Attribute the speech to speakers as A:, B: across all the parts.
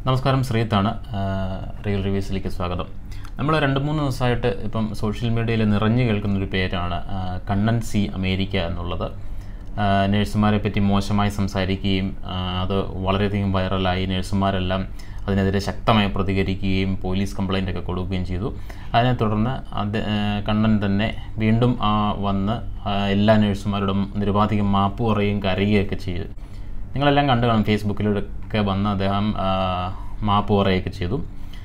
A: നമസ്കാരം ശ്രീത്താണ് റിയൽ റിവ്യൂസിലേക്ക് സ്വാഗതം നമ്മൾ രണ്ട് മൂന്ന് ദിവസമായിട്ട് ഇപ്പം സോഷ്യൽ മീഡിയയിൽ നിറഞ്ഞു കേൾക്കുന്നൊരു പേരാണ് ആ, കണ്ണൻ സി അമേരിക്ക എന്നുള്ളത് ആ, നഴ്സുമാരെ പറ്റി മോശമായി സംസാരിക്കുകയും ആ, അത് വളരെയധികം വൈറലായി നഴ്സുമാരെല്ലാം അതിനെതിരെ ശക്തമായി പ്രതികരിക്കുകയും പോലീസ് കംപ്ലൈൻ്റ് ഒക്കെ കൊടുക്കുകയും ചെയ്തു അതിനെ തുടർന്ന് അത് ആ, കണ്ണൻ തന്നെ വീണ്ടും ആ, വന്ന് ആ, എല്ലാ നഴ്സുമാരോടും നിരുപാധികം മാപ്പ് പറയുകയും കരയുകയൊക്കെ ചെയ്തു നിങ്ങളെല്ലാം കണ്ടു കാണും ഫേസ്ബുക്കിലൂടെയൊക്കെ വന്ന് അദ്ദേഹം ആ, മാപ്പ് പറയുകയൊക്കെ ചെയ്തു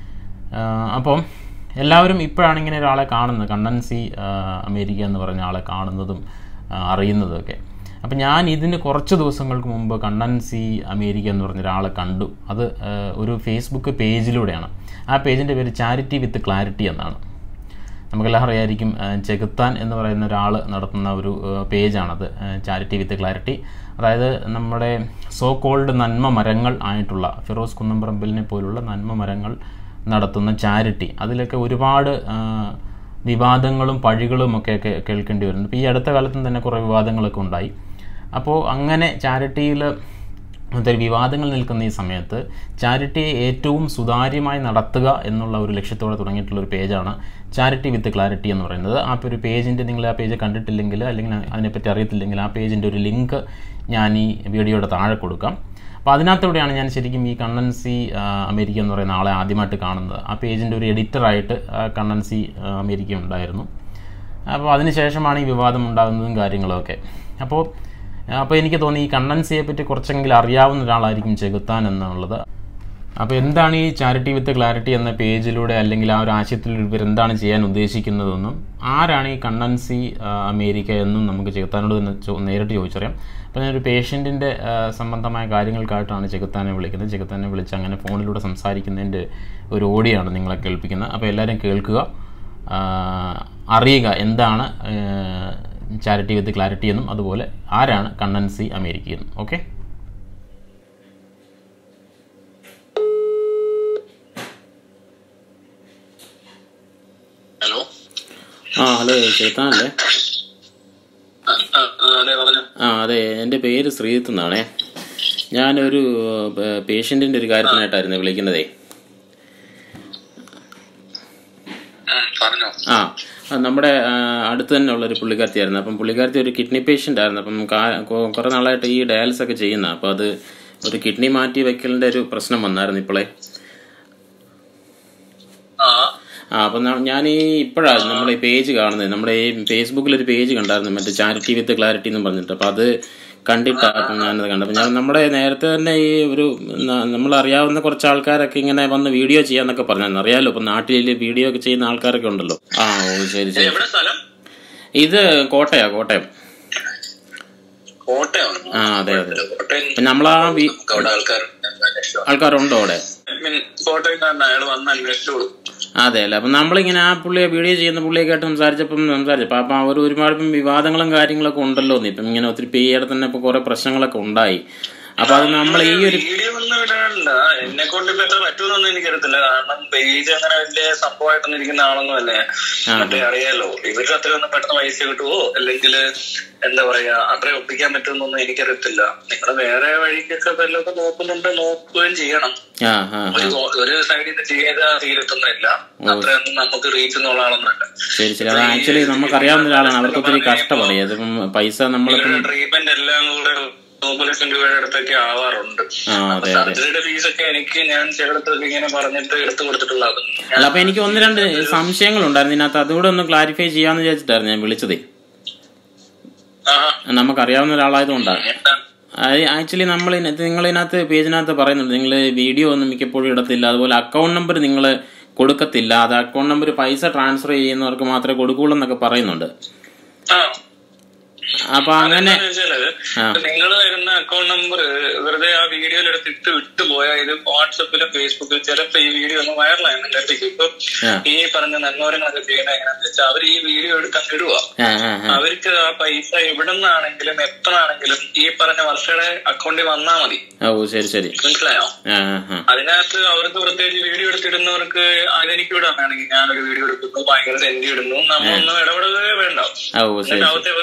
A: ആ, അപ്പം എല്ലാവരും ഇപ്പോഴാണ് ഇങ്ങനെ ഒരാളെ കാണുന്നത് കണ്ണൻ സി ആ, അമേരിക്ക എന്ന് പറഞ്ഞ ആളെ കാണുന്നതും ആ, അറിയുന്നതൊക്കെ അപ്പം ഞാൻ ഇതിന് കുറച്ച് ദിവസങ്ങൾക്ക് മുമ്പ് കണ്ണൻ സി അമേരിക്ക എന്ന് പറഞ്ഞ ഒരാളെ കണ്ടു അത് ആ, ഒരു ഫേസ്ബുക്ക് പേജിലൂടെയാണ് ആ പേജിൻ്റെ പേര് ചാരിറ്റി വിത്ത് ക്ലാരിറ്റി എന്നാണ് നമുക്കെല്ലാം അറിയായിരിക്കും ആ, ചെകുത്താൻ എന്ന് പറയുന്ന ഒരാൾ നടത്തുന്ന ഒരു ആ, പേജാണത് ചാരിറ്റി വിത്ത് ക്ലാരിറ്റി അതായത് നമ്മുടെ സോ കോൾഡ് നന്മ മരങ്ങൾ ആയിട്ടുള്ള ഫിറോസ് കുന്നംപറമ്പലിനെ പോലുള്ള നന്മ മരങ്ങൾ നടത്തുന്ന ചാരിറ്റി അതിലൊക്കെ ഒരുപാട് ആ, വിവാദങ്ങളും പഴികളും ഒക്കെ കേ- കേൾക്കേണ്ടി വരുന്നു ഇപ്പോൾ ഈ അടുത്ത കാലത്തും തന്നെ കുറേ വിവാദങ്ങളൊക്കെ ഉണ്ടായി അപ്പോൾ അങ്ങനെ ചാരിറ്റിയിൽ അങ്ങനത്തെ വിവാദങ്ങൾ നിൽക്കുന്ന ഈ സമയത്ത് ചാരിറ്റിയെ ഏറ്റവും സുതാര്യമായി നടത്തുക എന്നുള്ള ഒരു ലക്ഷ്യത്തോടെ തുടങ്ങിയിട്ടുള്ള ഒരു പേജാണ് ചാരിറ്റി വിത്ത് ക്ലാരിറ്റി എന്ന് പറയുന്നത് ആ ഒരു പേജിൻ്റെ നിങ്ങൾ ആ പേജ് കണ്ടിട്ടില്ലെങ്കിൽ അല്ലെങ്കിൽ അതിനെപ്പറ്റി അറിയത്തില്ലെങ്കിൽ ആ പേജിൻ്റെ ഒരു ലിങ്ക് ഞാൻ ഈ വീഡിയോയുടെ താഴെ കൊടുക്കാം അപ്പോൾ അതിനകത്തൂടെയാണ് ഞാൻ ശരിക്കും ഈ കണ്ണൻസി അമേരിക്ക എന്ന് പറയുന്ന ആളെ ആദ്യമായിട്ട് കാണുന്നത് ആ പേജിൻ്റെ ഒരു എഡിറ്ററായിട്ട് കണ്ണൻസി അമേരിക്ക ഉണ്ടായിരുന്നു അപ്പോൾ അതിനുശേഷമാണ് ഈ വിവാദം ഉണ്ടാകുന്നതും കാര്യങ്ങളൊക്കെ അപ്പോൾ അപ്പോൾ എനിക്ക് തോന്നി ഈ കണ്ണൻസിയെ പറ്റി കുറച്ചെങ്കിലും അറിയാവുന്ന ഒരാളായിരിക്കും ചെകുത്താൻ എന്നുള്ളത് അപ്പോൾ എന്താണ് ഈ ചാരിറ്റി വിത്ത് ക്ലാരിറ്റി എന്ന പേജിലൂടെ അല്ലെങ്കിൽ ആ ഒരു ആശയത്തിൽ ഇവർ എന്താണ് ചെയ്യാൻ ഉദ്ദേശിക്കുന്നതെന്നും ആരാണ് ഈ കണ്ണൻസി ആ, അമേരിക്ക എന്നും നമുക്ക് ചെകുത്താനോട് തന്നെ ചോ- നേരിട്ട് ചോദിച്ചറിയാം അപ്പോൾ ഞാനൊരു പേഷ്യൻറ്റിൻ്റെ സംബന്ധമായ കാര്യങ്ങൾക്കായിട്ടാണ് ചെകുത്താനെ വിളിക്കുന്നത് ചെകുത്താനെ വിളിച്ച് അങ്ങനെ ഫോണിലൂടെ സംസാരിക്കുന്നതിൻ്റെ ഒരു ഓഡിയാണ് നിങ്ങളെ കേൾപ്പിക്കുന്നത് അപ്പോൾ എല്ലാവരും കേൾക്കുക ആ, അറിയുക എന്താണ് ചാരിറ്റി വിത്ത് ക്ലാരിറ്റി എന്നും അതുപോലെ ആരാണ് കണ്ണൻസി അമേരിക്ക എന്നും ഓക്കെ
B: ഹലോ
A: ആ ഹലോ ചെറുത്താനല്ലേ
B: ആ, ആ, ആ, അതെ പറഞ്ഞു
A: ആ അതെ എൻ്റെ പേര് ശ്രീജിത്ത് എന്നാണേ ഞാനൊരു പേഷ്യൻറ്റിൻ്റെ ഒരു കാര്യത്തിനായിട്ടായിരുന്നു വിളിക്കുന്നതേ
B: പറഞ്ഞോ
A: ആ ആ, നമ്മുടെ ആ, അടുത്ത് തന്നെ ഉള്ളൊരു പുള്ളിക്കാരത്തിയായിരുന്നു അപ്പം പുള്ളിക്കാരത്തി ഒരു കിഡ്നി പേഷ്യൻ്റ് ആയിരുന്നു അപ്പം കാ- കൊ- കുറേ നാളായിട്ട് ഈ ഡയാലിസ് ഒക്കെ ചെയ്യുന്ന അപ്പോൾ അത് ഒരു കിഡ്നി മാറ്റി വെക്കലിൻ്റെ ഒരു പ്രശ്നം വന്നായിരുന്നു ഇപ്പോഴേ
B: ആ
A: ആ അപ്പം ഞാൻ ഈ ഇപ്പോഴാണ് നമ്മുടെ ഈ പേജ് കാണുന്നത് നമ്മുടെ ഈ ഫേസ്ബുക്കിൽ ഒരു പേജ് കണ്ടായിരുന്നു മറ്റേ ചാരിറ്റി വിത്ത് ക്ലാരിറ്റി എന്ന് പറഞ്ഞിട്ട് അപ്പം അത് കണ്ടിട്ടാണ് അപ്പം ഞാനത് കണ്ടത് അപ്പം ഞാൻ നമ്മുടെ നേരത്തെ തന്നെ ഈ ഒരു ന- നമ്മളറിയാവുന്ന കുറച്ച് ആൾക്കാരൊക്കെ ഇങ്ങനെ വന്ന് വീഡിയോ ചെയ്യാന്നൊക്കെ പറഞ്ഞു അറിയാലോ ഇപ്പം നാട്ടിൽ വീഡിയോ ഒക്കെ ചെയ്യുന്ന ആൾക്കാരൊക്കെ ഉണ്ടല്ലോ ആ ഓ ശരി ശരി
B: എവിടെ സ്ഥലം
A: ഇത് കോട്ടയാ കോട്ടയം
B: കോട്ടയം
A: ആ അതെ അതെ
B: കോട്ടയം
A: അപ്പം നമ്മളാ വി-
B: നമുക്ക് അവിടെ ആൾക്കാരുണ്ട് അന്വേഷിച്ചോ.
A: ആൾക്കാരുണ്ടോ അവിടെ
B: I mean, കോട്ടയംകാരൻ അയാൾ വന്ന് അന്വേഷിച്ചോളൂ
A: അതെ അല്ലേ അപ്പം നമ്മളിങ്ങനെ ആ പുള്ളിയെ വീഡിയോ ചെയ്യുന്ന പുള്ളിയൊക്കെ ആയിട്ട് സംസാരിച്ചപ്പം സംസാരിച്ചപ്പോൾ അപ്പം അവർ ഒരുപാട് ഇപ്പം വിവാദങ്ങളും കാര്യങ്ങളൊക്കെ ഉണ്ടല്ലോ നീ ഇപ്പം ഇങ്ങനെ ഒത്തിരി പേയുടെ തന്നെ ഇപ്പോൾ കുറേ പ്രശ്നങ്ങളൊക്കെ ഉണ്ടായി അപ്പം അത് നമ്മൾ ഈ ഒരു
B: വീഡിയോ ഒന്നും ഇടാനില്ല എന്നെ കൊണ്ട് ഇപ്പൊ എത്ര പറ്റുമെന്നൊന്നും എനിക്കറിയത്തില്ല കാരണം പേജ് അങ്ങനെ വലിയ സംഭവമായിട്ടൊന്നും ഇരിക്കുന്ന ആളൊന്നും അല്ലേ മറ്റേ അറിയാലോ ഇവർക്ക് അത്രയൊന്നും പെട്ടെന്ന് പൈസ കിട്ടുവോ അല്ലെങ്കിൽ എന്താ പറയാ അത്രയും ഒപ്പിക്കാൻ പറ്റുമെന്നൊന്നും എനിക്കറിയത്തില്ല നിങ്ങൾ വേറെ വഴിക്കൊക്കെ വല്ലതൊക്കെ നോക്കുന്നുണ്ട് നോക്കുകയും ചെയ്യണം
A: ആ ആ
B: ഒരു ഒരു സൈഡിൽ നിന്ന് ചെയ്താ തീരത്തൊന്നുമില്ല അത്രയൊന്നും നമുക്ക് റീച്ച് എന്നുള്ള ആളൊന്നുമല്ല
A: ശരി ശരി അത് ആക്ച്വലി നമുക്കറിയാവുന്ന ഒരാളാണ് അവർക്ക് ഒത്തിരി കഷ്ടപ്പാടി അതിപ്പം പൈസ നമ്മളിപ്പം
B: ട്രീറ്റ്മെന്റ് എല്ലാം കൂടെ മൂന്ന് ലക്ഷം രൂപയുടെ അടുത്തൊക്കെ ആവാറുണ്ട്
A: ആ അതെ അതെ
B: സർജറിയുടെ ഫീസ് ഒക്കെ എനിക്ക് ഞാൻ ചിലയിടത്തൊക്കെ ഇങ്ങനെ പറഞ്ഞിട്ട് എടുത്തു കൊടുത്തിട്ടുള്ളത്
A: അല്ല അപ്പം എനിക്ക് ഒന്ന് രണ്ട് സംശയങ്ങളുണ്ടായിരുന്നു ഇതിനകത്ത് അതുകൂടെ ഒന്ന് ക്ലാരിഫൈ ചെയ്യാമെന്ന് വിചാരിച്ചിട്ടായിരുന്നു ഞാൻ വിളിച്ചതേ
B: ആഹാ
A: നമുക്കറിയാവുന്ന ഒരാളായതുകൊണ്ടാണ്
B: എന്താ
A: ആക്ച്വലി നമ്മൾ നിങ്ങൾ ഇതിനകത്ത് പേജിനകത്ത് പറയുന്നുണ്ട് നിങ്ങൾ വീഡിയോ ഒന്നും മിക്കപ്പോഴും ഇടത്തില്ല അതുപോലെ അക്കൗണ്ട് നമ്പർ നിങ്ങൾ കൊടുക്കത്തില്ല അത് അക്കൗണ്ട് നമ്പർ പൈസ ട്രാൻസ്ഫർ ചെയ്യുന്നവർക്ക് മാത്രമേ കൊടുക്കുള്ളൂ എന്നൊക്കെ പറയുന്നുണ്ട്
B: ആ
A: അപ്പൊ അങ്ങനെ ആ.
B: നിങ്ങൾ തരുന്ന അക്കൗണ്ട് നമ്പർ വെറുതെ ആ വീഡിയോയിൽ എടുത്ത് ഇട്ട് വിട്ടു പോയാൽ ഇത് വാട്സപ്പിലും ഫേസ്ബുക്കിലും ചിലപ്പോ ഈ വീഡിയോ ഒന്ന് വൈറലായിരുന്നു ഇപ്പൊ
A: ആ.
B: ഈ പറഞ്ഞ നന്മോരങ്ങളൊക്കെ ചെയ്യണ എങ്ങനെയാന്ന് വെച്ചാൽ അവർ ഈ വീഡിയോ എടുക്കാൻ ഇടുക
A: ആ ആ ആ
B: അവർക്ക് ആ പൈസ എവിടെ നിന്നാണെങ്കിലും എപ്പോഴാണെങ്കിലും ഈ പറഞ്ഞ വർഷയുടെ അക്കൗണ്ടിൽ വന്നാ മതി
A: ഓ ശരി ശരി
B: മനസ്സിലായോ
A: ആ ആ ആ
B: അതിനകത്ത് അവർക്ക് പ്രത്യേകിച്ച് വീഡിയോ എടുത്തിടുന്നവർക്ക് അതെനിക്ക് വിടാൻ വേണമെങ്കിൽ ഞാനൊരു വീഡിയോ എടുക്കുന്നു ഭയങ്കര സെന്റ് ഇടുന്നു നമ്മളൊന്നും ഇടപെടുകയേ വേണ്ട
A: ആ, ഓ ശരി
B: എന്നിട്ട് അവത്തെ വെറുതെ എഴുതി വെച്ചാൽ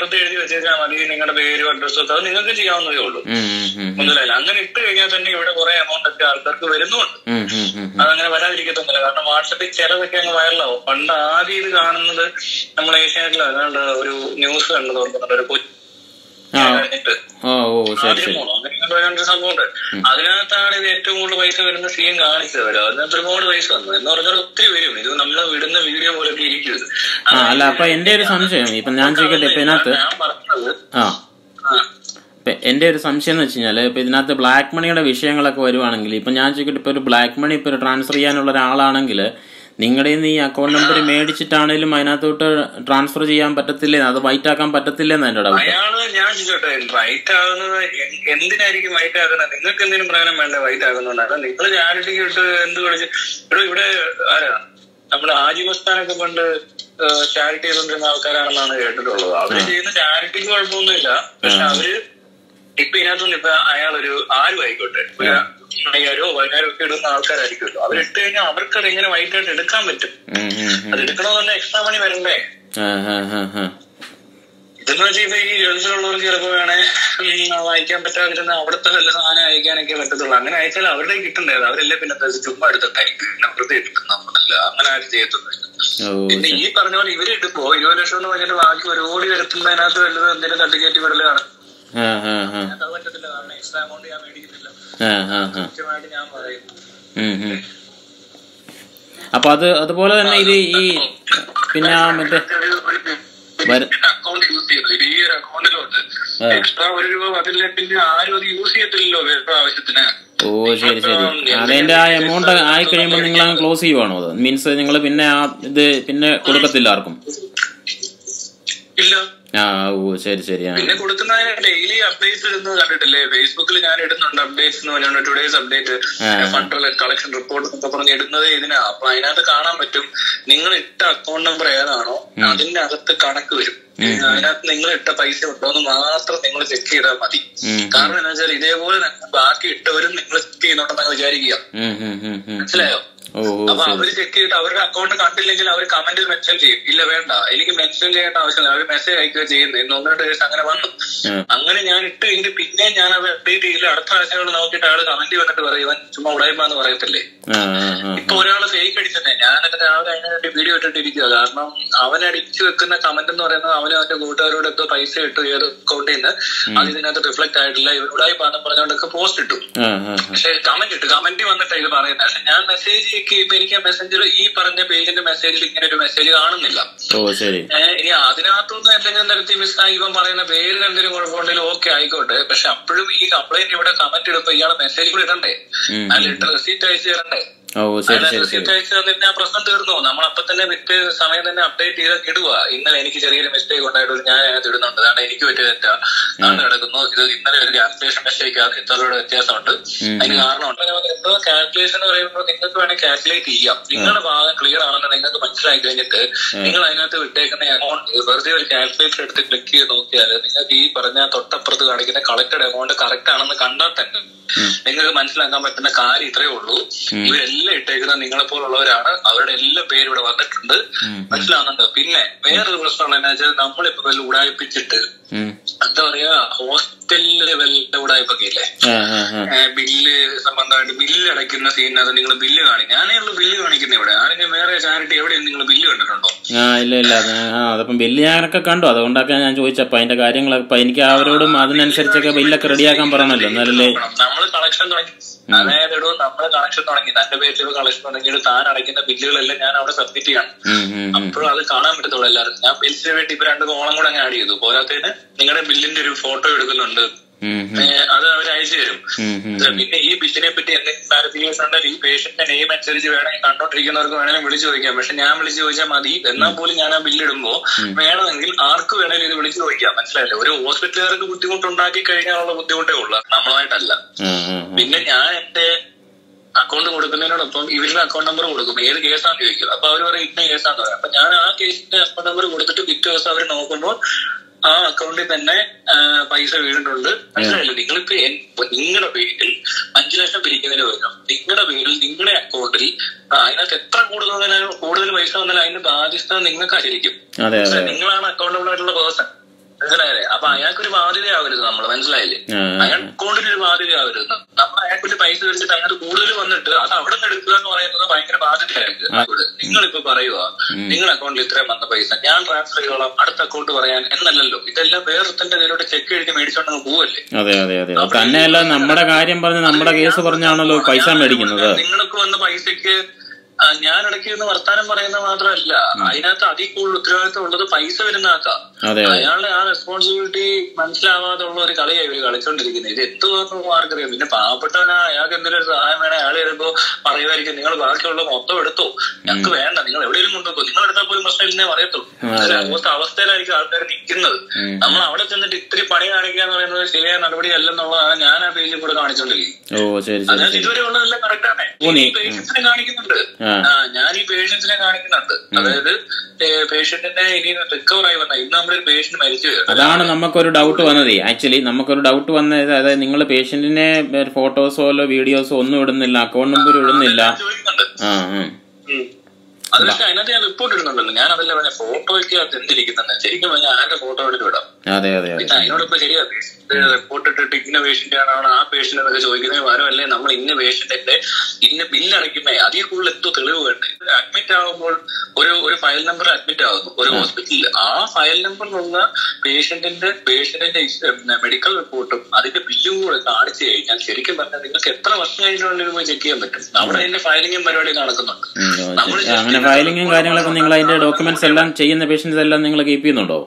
B: വെച്ചാൽ മതി നിങ്ങളുടെ പേരും അഡ്രസ്സും ഒക്കെ അത് നിങ്ങൾക്ക് ചെയ്യാവുന്നതേ ഉള്ളൂ
A: ഉം, ഉം, ഉം,
B: മനസ്സിലായില്ല അങ്ങനെ ഇട്ട് കഴിഞ്ഞാൽ തന്നെ ഇവിടെ കുറെ എമൗണ്ട് ഒക്കെ ആൾക്കാർക്ക് വരുന്നുണ്ട്
A: ഉം, ഉം, ഉം, ഉം.
B: അതങ്ങനെ വരാതിരിക്കത്തൊന്നുമില്ല കാരണം വാട്സപ്പിൽ ചിലതൊക്കെ അങ്ങ് വൈറലാവും പണ്ട് ആദ്യം ഇത് കാണുന്നത് നമ്മൾ ഏഷ്യാനെറ്റിൽ അതാണ്ട് ഒരു ന്യൂസ് കണ്ടത് ഓർക്കുന്നുണ്ട് ഒരു കൊച്ചു
A: ആ
B: കഴിഞ്ഞിട്ട്
A: ഓ ഓ ശരി
B: ആദ്യം
A: ശരി
B: പോണം അങ്ങനെ ഇങ്ങോട്ട് വരാനൊരു സംഭവമുണ്ട് അതിനകത്താണ് ഇത് ഏറ്റവും കൂടുതൽ പൈസ വരുന്ന സീൻ കാണിച്ചത് അവര് അതിനകത്ത് ഒരുപാട് പൈസ വന്നു എന്ന് പറഞ്ഞാൽ ഒത്തിരി വരും ഇത് നമ്മൾ വിടുന്ന വീഡിയോ പോലൊക്കെ ഇരിക്കും
A: ആ അല്ല അപ്പൊ എന്റെ ഒരു സംശയം ഇപ്പൊ ഞാൻ ചോദിക്കട്ടെ ഇപ്പൊ ഇതിനകത്ത്
B: ഞാൻ പറഞ്ഞത്
A: ആ
B: ആ,
A: ഇപ്പൊ എന്റെ ഒരു സംശയം എന്ന് വെച്ച് കഴിഞ്ഞാല് ഇപ്പൊ ഇതിനകത്ത് ബ്ലാക്ക് മണിയുടെ വിഷയങ്ങളൊക്കെ വരുവാണെങ്കിൽ ഇപ്പൊ ഞാൻ ചോദിക്കട്ടെ ഇപ്പൊ ഒരു ബ്ലാക്ക് മണി ഇപ്പൊ ട്രാൻസ്ഫർ ചെയ്യാനുള്ള ഒരാളാണെങ്കിൽ നിങ്ങളുടെ ഈ അക്കൗണ്ട് നമ്പർ മേടിച്ചിട്ടാണേലും അതിനകത്തോട്ട് ട്രാൻസ്ഫർ ചെയ്യാൻ പറ്റത്തില്ലേ അത് വൈറ്റ് ആക്കാൻ പറ്റത്തില്ലെന്ന് എന്റെ ഡൗട്ട്
B: അയാള് ഞാൻ ചോദിച്ചോട്ടെ വൈറ്റ് ആകുന്നത് എ- എന്തിനായിരിക്കും വൈറ്റ് ആകുന്നത് നിങ്ങൾക്ക് എന്തെങ്കിലും പ്രയോജനം വേണ്ട വൈറ്റ് ആകുന്നുണ്ടാണ് നിങ്ങൾ ചാരിറ്റിക്ക് ഇട്ട് എന്ത് കളിച്ച് ഇവിടെ ഇവിടെ ആരാ നമ്മുടെ ആജി മസ്താനൊക്കെ പണ്ട് ചാരിറ്റി ചെയ്തുകൊണ്ടിരുന്ന ആൾക്കാരാണെന്നാണ് കേട്ടിട്ടുള്ളത് അവര് ചെയ്യുന്ന ചാരിറ്റിക്ക് കുഴപ്പമൊന്നുമില്ല പക്ഷെ അവര് ഇപ്പൊ ഇതിനകത്തൊന്നും ഇപ്പൊ അയാളൊരു ആരും ആയിക്കോട്ടെ ഒരു അയ്യായിരോ പതിനായിരോ ഒക്കെ ഇടുന്ന ആൾക്കാരായിരിക്കുമല്ലോ അവരിട്ട് കഴിഞ്ഞാൽ അവർക്കത് എങ്ങനെ വൈറ്റ് ആയിട്ട് എടുക്കാൻ പറ്റും
A: ഉം, ഉം, ഉം.
B: അത് എടുക്കണമെന്നുണ്ടെങ്കിൽ എക്സ്ട്രാ മണി വരണ്ടേ
A: ആ, ആ, ആ, ആ.
B: ഇതെന്ന് വെച്ചാൽ ഇപ്പൊ ഈ ഗൾഫിലുള്ളവർക്ക് ചിലപ്പോ വേണേ ഉം, വായിക്കാൻ പറ്റാതിരുന്ന അവിടുത്തെ വല്ല സാധനം അയക്കാനൊക്കെ പറ്റത്തുള്ളൂ അങ്ങനെ അയച്ചാൽ അവരുടെ കിട്ടണ്ടേ അത് അവരല്ലേ പിന്നെ അത് ചുമ്മാ എടുത്തിട്ടായിരിക്കും പിന്നെ വെറുതെ എടുക്കും നമ്മളല്ല അങ്ങനെ ആരും ചെയ്യത്തൊന്നുമില്ല
A: ഓ
B: പിന്നെ ഈ പറഞ്ഞ പോലെ ഇവര് ഇട്ടിപ്പോ ഇരുപത് ലക്ഷം എന്ന് പറഞ്ഞിട്ട് ബാക്കി ഒരു കോടി വരുത്തുമ്പോ അതിനകത്ത് വല്ലതും എന്തെങ്കിലും തട്ടിക്കയറ്റി വിടലാണ്
A: ആ, ആ, ആ.
B: അത് പറ്റത്തില്ല കാരണം എക്സ്ട്രാ എമൗണ്ട് ഞാൻ മേടിക്കുന്നില്ല
A: ആ, ആ, ആ.
B: കൃത്യമായിട്ട് ഞാൻ പറയുന്നു
A: ഉം, ഉം. അപ്പൊ അത് അതുപോലെ തന്നെ ഇത് ഈ പിന്നെ ആ മറ്റേ വര-
B: അക്കൗണ്ട് യൂസ് ചെയ്യുന്നത് ഇത് ഈ ഒരു അക്കൗണ്ടിലോട്ട്
A: ആ.
B: എക്സ്ട്രാ ഒരു രൂപ വന്നില്ല പിന്നെ ആരും അത് യൂസ് ചെയ്യത്തില്ലല്ലോ വേറെ ആവശ്യത്തിന്
A: ഓ ശരി ശരി അതിന്റെ ആ എമൗണ്ട് ആയി കഴിയുമ്പോൾ നിങ്ങൾ അങ്ങ് ക്ലോസ് ചെയ്യുവാണോ അത് മീൻസ് നിങ്ങൾ പിന്നെ ആ ഇത് പിന്നെ കൊടുക്കത്തില്ല ആർക്കും
B: ഇല്ല
A: ആ ഓ ശരി ശരി ആ
B: പിന്നെ കൊടുക്കുന്നതിന് ഡെയിലി അപ്ഡേറ്റ്സ് ഇടുന്നത് കണ്ടിട്ടില്ലേ ഫേസ്ബുക്കിൽ ഞാൻ ഇടുന്നുണ്ട് അപ്ഡേറ്റ്സ് എന്ന് പറഞ്ഞുകൊണ്ട് ടുഡേസ് അപ്ഡേറ്റ്
A: ആ.
B: ഫണ്ട് കളക്ഷൻ റിപ്പോർട്ട് എന്നൊക്കെ പറഞ്ഞ് ഇടുന്നത് ഇതിനാ അപ്പൊ അതിനകത്ത് കാണാൻ പറ്റും നിങ്ങൾ ഇട്ട അക്കൗണ്ട് നമ്പർ ഏതാണോ അതിന്റെ അകത്ത് കണക്ക് വരും അതിനകത്ത് നിങ്ങൾ ഇട്ട പൈസ ഉണ്ടോ എന്ന് മാത്രം നിങ്ങൾ ചെക്ക് ചെയ്താൽ മതി
A: ഉം.
B: കാരണം എന്താ വെച്ചാൽ ഇതേപോലെ തന്നെ ബാക്കി ഇട്ടവരും നിങ്ങൾ ചെക്ക് ചെയ്യുന്നുണ്ടെന്ന് വിചാരിക്കുക
A: ഉം, ഉം, ഉം, ഉം.
B: മനസ്സിലായോ
A: ഓ ഓ
B: അപ്പൊ
A: ശരി
B: അവര് ചെക്ക് ചെയ്തിട്ട് അവരുടെ അക്കൗണ്ട് കണ്ടില്ലെങ്കിൽ അവർ കമന്റിൽ മെൻഷൻ ചെയ്യും ഇല്ല വേണ്ട എനിക്ക് മെൻഷൻ ചെയ്യേണ്ട ആവശ്യമില്ല അവർ മെസ്സേജ് അയക്കുക ചെയ്യുന്നത് ഇന്ന് ഒന്ന് രണ്ട് ദിവസം അങ്ങനെ വന്നു
A: ആ.
B: അങ്ങനെ ഞാൻ ഇട്ട് കഴിഞ്ഞ് പിന്നെ ഞാൻ അത് അപ്ഡേറ്റ് ചെയ്യില്ല അടുത്ത ആഴ്ചകൾ നോക്കിയിട്ട് ആള് കമന്റ് വന്നിട്ട് പറയും ഇവൻ ചുമ്മാ ഉടായ്മ എന്ന് പറയത്തില്ലേ
A: ആ ആ ആ
B: ഇപ്പൊ ഒരാള് ഫേക്ക് അടിച്ചതന്നെ ഞാൻ എന്നിട്ട് രാവിലെ അതിന് വേണ്ടി വീഡിയോ ഇട്ടിട്ടിരിക്കുക കാരണം അവൻ അടിച്ചു വെക്കുന്ന കമന്റ് എന്ന് പറയുന്നത് അവന് അവന്റെ കൂട്ടുകാരോട് എന്തോ പൈസ ഇട്ടു ഏത് അക്കൗണ്ടിൽ നിന്ന് അത് ഇതിനകത്ത് റിഫ്ലക്ട് ആയിട്ടില്ല ഇവൻ ഉടായ്പാന്ന് പറഞ്ഞുകൊണ്ടൊക്കെ പോസ്റ്റ് ഇട്ടു
A: ആ ആ
B: പക്ഷെ കമന്റ് ഇട്ട് കമന്റ് വന്നിട്ട് ഇത് പറയുന്നത് പക്ഷെ ഞാൻ മെസ്സേജ് ചെയ്യുമ്പോൾ എനിക്ക് ആ മെസ്സഞ്ചർ ഈ പറഞ്ഞ പേജിന്റെ മെസ്സേജിൽ ഇങ്ങനെ ഒരു മെസ്സേജ് കാണുന്നില്ല
A: ഓ ശരി
B: ഏഹ് ഇനി അതിനകത്തുനിന്ന് എന്തെങ്കിലും തരത്തിൽ മിസ്സായി ഇവൻ പറയുന്ന പേരിൽ എന്തെങ്കിലും കുഴപ്പമുണ്ടെങ്കിൽ ഓക്കെ ആയിക്കോട്ടെ പക്ഷെ അപ്പോഴും ഈ കംപ്ലൈന്റ് ഇവിടെ കമന്റ് ഇടുമ്പോ ഇയാളെ മെസ്സേജ് കൂടെ ഇടണ്ടേ
A: ഉം.
B: ആ ലെറ്റർ റെസീറ്റ് അയച്ചു തരണ്ടേ
A: ഓ ശരി ശരി ശരി
B: റെസീറ്റ് അയച്ചു തന്നിട്ട് ആ പ്രശ്നം തീർന്നു നമ്മൾ അപ്പൊ തന്നെ വിറ്റ് സമയം തന്നെ അപ്ഡേറ്റ് ചെയ്ത് ഇടുക ഇന്നലെ എനിക്ക് ചെറിയൊരു മിസ്റ്റേക്ക് ഉണ്ടായിട്ട് ഞാൻ അതിനകത്ത് ഇടുന്നുണ്ട് അതാണ് എനിക്ക് പറ്റിയ തെറ്റാ ആണ് കിടക്കുന്നു ഇത് ഇന്നലെ ഒരു കാൽക്കുലേഷൻ മിസ്റ്റേക്ക് ആണ് ഇത്രയുടെ വ്യത്യാസമുണ്ട് അതിന് കാരണമുണ്ട് അങ്ങനെ എന്തോ കാൽക്കുലേഷൻ എന്ന് പറയുമ്പോൾ നിങ്ങൾക്ക് വേണമെങ്കിൽ കാൽക്കുലേറ്റ് ചെയ്യാം നിങ്ങളുടെ ഭാഗം ക്ലിയർ ആണെന്ന് നിങ്ങൾക്ക് മനസ്സിലാക്കി കഴിഞ്ഞിട്ട് നിങ്ങൾ അതിനകത്ത് വിട്ടേക്കുന്ന എമൗണ്ട് വെറുതെ ഒരു കാൽക്കുലേറ്റർ എടുത്ത് ക്ലിക്ക് ചെയ്ത് നോക്കിയാൽ നിങ്ങൾക്ക് ഈ പറഞ്ഞ തൊട്ടപ്പുറത്ത് കാണിക്കുന്ന കളക്റ്റഡ് എമൗണ്ട് കറക്റ്റ് ആണെന്ന് കണ്ടാൽ തന്നെ നിങ്ങൾക്ക് മനസ്സിലാക്കാൻ പറ്റുന്ന കാര്യം ഇത്രയേ ഉള്ളൂ ഇവരെല്ലാം ഇട്ടേക്കുന്നത് നിങ്ങളെ പോലുള്ളവരാണ് അവരുടെ എല്ലാ പേരും ഇവിടെ വന്നിട്ടുണ്ട് മനസ്സിലാവുന്നുണ്ട് പിന്നെ വേറൊരു പ്രശ്നമുള്ള എന്താ വെച്ചാൽ നമ്മളിപ്പോ വല്ല ഉടായിപ്പിച്ചിട്ട്
A: ഉം.
B: എന്താ പറയാ ഹോസ്റ്റൽ ലെവലിന്റെ ഉടായ്പൊക്കെ ഇല്ലേ
A: ആ ആ ആ
B: ഏഹ് ബില്ല് സംബന്ധമായിട്ട് ബില്ല് അടയ്ക്കുന്ന സീനിനകത്ത് നിങ്ങൾ ബില്ല് കാണിക്കും ഞാനേ ഉള്ളൂ ബില്ല് കാണിക്കുന്നത് ഇവിടെ ആരെങ്കിലും വേറെ ചാരിറ്റി എവിടെയും നിങ്ങൾ ബില്ല് കണ്ടിട്ടുണ്ടോ
A: ആ ഇല്ല ഇല്ല അത് ആ അതപ്പം ബില്ല് ഞാനൊക്കെ കണ്ടു അതുകൊണ്ടൊക്കെ ഞാൻ ചോദിച്ചപ്പോ അതിന്റെ കാര്യങ്ങളൊക്കെ ഇപ്പൊ എനിക്ക് അവരോടും അതിനനുസരിച്ചൊക്കെ ബില്ലൊക്കെ റെഡിയാക്കാൻ പറയണല്ലോ എന്നാലല്ലേ
B: നമ്മൾ കളക്ഷൻ തുടങ്ങി അതായത് ഇടൂ നമ്മൾ കളക്ഷൻ തുടങ്ങി തന്റെ പേരിൽ കളക്ഷൻ തുടങ്ങിയിട്ട് താൻ അടയ്ക്കുന്ന ബില്ലുകളെല്ലാം ഞാൻ അവിടെ സബ്മിറ്റ് ചെയ്യണം
A: ഉം, ഉം, ഉം.
B: അപ്പോഴും അത് കാണാൻ പറ്റത്തുള്ളൂ എല്ലാവർക്കും ഞാൻ ബിൽസിന് വേണ്ടി ഇപ്പൊ രണ്ട് കോളം കൂടെ അങ്ങ് ആഡ് ചെയ്തു പോരാത്തതിന് നിങ്ങളുടെ ബില്ലിന്റെ ഒരു ഫോട്ടോ എടുക്കുന്നുണ്ട്
A: ഉം, ഉം,
B: ഏഹ് അത് അവർ അയച്ചു തരും
A: ഉം, ഉം.
B: ഇത് പിന്നെ ഈ ബില്ലിനെ പറ്റി എന്തെങ്കിലും ക്ലാരിഫിക്കേഷൻ ഉണ്ടെങ്കിൽ ഈ പേഷ്യന്റിന്റെ നെയിം അനുസരിച്ച് വേണമെങ്കിൽ കണ്ടോണ്ടിരിക്കുന്നവർക്ക് വേണമെങ്കിൽ വിളിച്ചു ചോദിക്കാം പക്ഷെ ഞാൻ വിളിച്ചു ചോദിച്ചാൽ മതി എന്നാൽ പോലും ഞാൻ ആ ബില്ല് ഇടുമ്പോ വേണമെങ്കിൽ ആർക്ക് വേണമെങ്കിലും ഇത് വിളിച്ചു ചോദിക്കാം മനസ്സിലായില്ലേ ഒരു ഹോസ്പിറ്റലുകാർക്ക് ബുദ്ധിമുട്ടുണ്ടാക്കി കഴിഞ്ഞാലുള്ള ബുദ്ധിമുട്ടേ ഉള്ളൂ നമ്മളായിട്ടല്ല
A: ആ, ആ, ആ.
B: പിന്നെ ഞാൻ എന്റെ അക്കൗണ്ട് കൊടുക്കുന്നതിനോടൊപ്പം ഇവരുടെ അക്കൗണ്ട് നമ്പർ കൊടുക്കും ഏത് കേസാന്ന് ചോദിക്കും അപ്പൊ അവർ പറയും ഇന്ന കേസാന്ന് പറയും അപ്പൊ ഞാൻ ആ കേസിന്റെ അക്കൗണ്ട് നമ്പർ കൊടുത്തിട്ട് പിറ്റേ ദിവസം അവർ നോക്കുമ്പോൾ ആ അക്കൗണ്ടിൽ തന്നെ ആ, പൈസ വീണിട്ടുണ്ട് മനസ്സിലായില്ലേ നിങ്ങളിപ്പോ എൻ- നിങ്ങളുടെ പേരിൽ അഞ്ചു ലക്ഷം പിരിക്കുന്നതിന് പകരം നിങ്ങളുടെ പേരിൽ നിങ്ങളുടെ അക്കൗണ്ടിൽ ആ, അതിനകത്ത് എത്ര കൂടുതൽ വന്നാലും കൂടുതൽ പൈസ വന്നാലും അതിന്റെ ബാധ്യത നിങ്ങൾക്കായിരിക്കും
A: അതെ അതെ
B: നിങ്ങളാണ് അക്കൗണ്ടബിൾ ആയിട്ടുള്ള പേഴ്സൺ മനസ്സിലായില്ലേ അപ്പൊ അയാൾക്കൊരു ബാധ്യതയാവരുത് നമ്മൾ മനസ്സിലായില്ലേ
A: ആ, ആ,
B: അയാൾ അക്കൗണ്ടിൽ ഒരു ബാധ്യതയാവരുത് നമ്മൾ അയാൾക്ക് പൈസ വെച്ചിട്ട് അതിനകത്ത് കൂടുതൽ വന്നിട്ട് അത് അവിടെ നിന്ന് എടുക്കുക എന്ന് പറയുന്നത് ഭയങ്കര ബാധ്യതയായിരിക്കും നിങ്ങളിപ്പോ പറയുക നിങ്ങൾ അക്കൗണ്ടിൽ ഇത്രയും വന്ന പൈസ ഞാൻ ട്രാൻസ്ഫർ ചെയ്തോളാം അടുത്ത അക്കൗണ്ട് പറയാൻ എന്നല്ലല്ലോ ഇതെല്ലാം വേറൊരുത്തന്റെ കയ്യിലോട്ട് ചെക്ക് എഴുതി മേടിച്ചോണ്ടെന്ന് പോവല്ലേ
A: അതെ അതെ അതെ അത് തന്നെയല്ല നമ്മുടെ കാര്യം പറഞ്ഞ് നമ്മുടെ കേസ് പറഞ്ഞാണല്ലോ പൈസ മേടിക്കുന്നത്
B: നിങ്ങൾക്ക് വന്ന പൈസക്ക് ആ, ഞാൻ ഇടയ്ക്ക് നിന്ന് വർത്താനം പറയുന്ന മാത്രമല്ല അതിനകത്ത് അതിൽ കൂടുതൽ ഉത്തരവാദിത്വം ഉള്ളത് പൈസ വരുന്ന ആക്കാം
A: അതെ അതെ
B: അയാളുടെ ആ റെസ്പോൺസിബിലിറ്റി മനസ്സിലാവാതെ ഉള്ള ഒരു കളിയാണ് ഇവര് കളിച്ചോണ്ടിരിക്കുന്നത് ഇത് എത്തുമെന്ന് ആർക്കറിയാം പിന്നെ പാവപ്പെട്ടവനാ അയാൾക്ക് എന്തെങ്കിലും ഒരു സഹായം വേണേ അയാൾ ചിലപ്പോ പറയുമായിരിക്കും നിങ്ങൾ ബാക്കിയുള്ള മൊത്തം എടുത്തോ ഞങ്ങൾക്ക് വേണ്ട നിങ്ങൾ എവിടെയെങ്കിലും കൊണ്ടുവെക്കോ നിങ്ങൾ എടുത്താൽ പോലും പ്രശ്നമില്ലെന്നേ പറയത്തുള്ളൂ
A: അതെ.
B: അവസ്ഥ അവസ്ഥയിലായിരിക്കും ആൾക്കാർ നിൽക്കുന്നത്
A: ഉം.
B: നമ്മൾ അവിടെ ചെന്നിട്ട് ഇത്തിരി പണി കാണിക്കുക എന്ന് പറയുന്നത് ശരിയായ നടപടി അല്ലെന്നുള്ളതാണ് ഞാൻ ആ പേജിൽ കൂടെ കാണിച്ചോണ്ടിരിക്കുന്നത്
A: ഓ ശരി ശരി
B: അതിനകത്ത്
A: ശരി
B: ഇതുവരെ ഉള്ളതെല്ലാം കറക്റ്റാണ്
A: ഊന്നി.
B: പേഷ്യൻസിനെ കാണിക്കുന്നുണ്ട്
A: ആ.
B: ആ, ഞാൻ ഈ പേഷ്യൻസിനെ കാണിക്കുന്നുണ്ട് അതായത് പേഷ്യന്റിനെ ഇനി റിക്കവർ ആയി വന്ന ഇന്ന് നമ്മുടെ ഒരു പേഷ്യന്റ് മരിച്ചു പോയി.
A: അതാണ് നമുക്കൊരു ഡൗട്ട് വന്നത് ആക്ച്വലി നമുക്കൊരു ഡൗട്ട് വന്നത് അതായത് നിങ്ങൾ പേഷ്യന്റിനെ ഫോട്ടോസോ അല്ലോ വീഡിയോസോ ഒന്നും ഇടുന്നില്ല അക്കൗണ്ട് നമ്പർ ഇടുന്നില്ല
B: ചോദിക്കുന്നുണ്ട്
A: ആ ആ.
B: ഉം. അത് പക്ഷെ അതിനകത്ത് ഞാൻ റിപ്പോർട്ട് ഇടുന്നുണ്ടല്ലോ ഞാൻ അതല്ല പറഞ്ഞ ഫോട്ടോയ്ക്ക് അത് എന്തിരിക്കുന്നത് ശരിക്കും പറഞ്ഞാൽ ആരുടെ ഫോട്ടോ എടുത്ത് വിടാം
A: അതെ അതെ അതെ
B: പിന്നെ അതിനോടൊപ്പം ശരിയാ റിപ്പോർട്ട് ഇട്ടിട്ട് ഇന്ന പേഷ്യന്റ് ആണ് ആ പേഷ്യന്റ് എന്നൊക്കെ ചോദിക്കുന്നതിന് പകരമല്ലേ നമ്മൾ ഇന്ന പേഷ്യന്റിന്റെ ഇന്ന ബില്ല് അടയ്ക്കുന്ന അതിൽ കൂടുതൽ എന്തോ തെളിവ് വേണ്ടേ അഡ്മിറ്റ് ആകുമ്പോൾ ഒരു ഒരു ഫയൽ നമ്പർ അഡ്മിറ്റ് ആകുന്നു ഒരു ഹോസ്പിറ്റലിൽ ആ ഫയൽ നമ്പറിലുള്ള പേഷ്യന്റിന്റെ പേഷ്യന്റിന്റെ മെഡിക്കൽ റിപ്പോർട്ടും അതിന്റെ ബില്ലും കൂടെ കാണിച്ചു കഴിഞ്ഞാൽ ശരിക്കും പറഞ്ഞാൽ നിങ്ങൾക്ക് എത്ര വർഷം കഴിഞ്ഞിട്ടുണ്ടെങ്കിൽ പോയി ചെക്ക് ചെയ്യാൻ പറ്റും അവിടെ അതിന്റെ ഫയലിംഗും പരിപാടി നടക്കുന്നുണ്ട്
A: ഉം, ഓ, ശരി. അങ്ങനെ ഫയലിങ്ങും കാര്യങ്ങളൊക്കെ നിങ്ങൾ അതിന്റെ ഡോക്യുമെന്റ്സ് എല്ലാം ചെയ്യുന്ന പേഷ്യൻസ് എല്ലാം നിങ്ങൾ കീപ്പ് ചെയ്യുന്നുണ്ടോ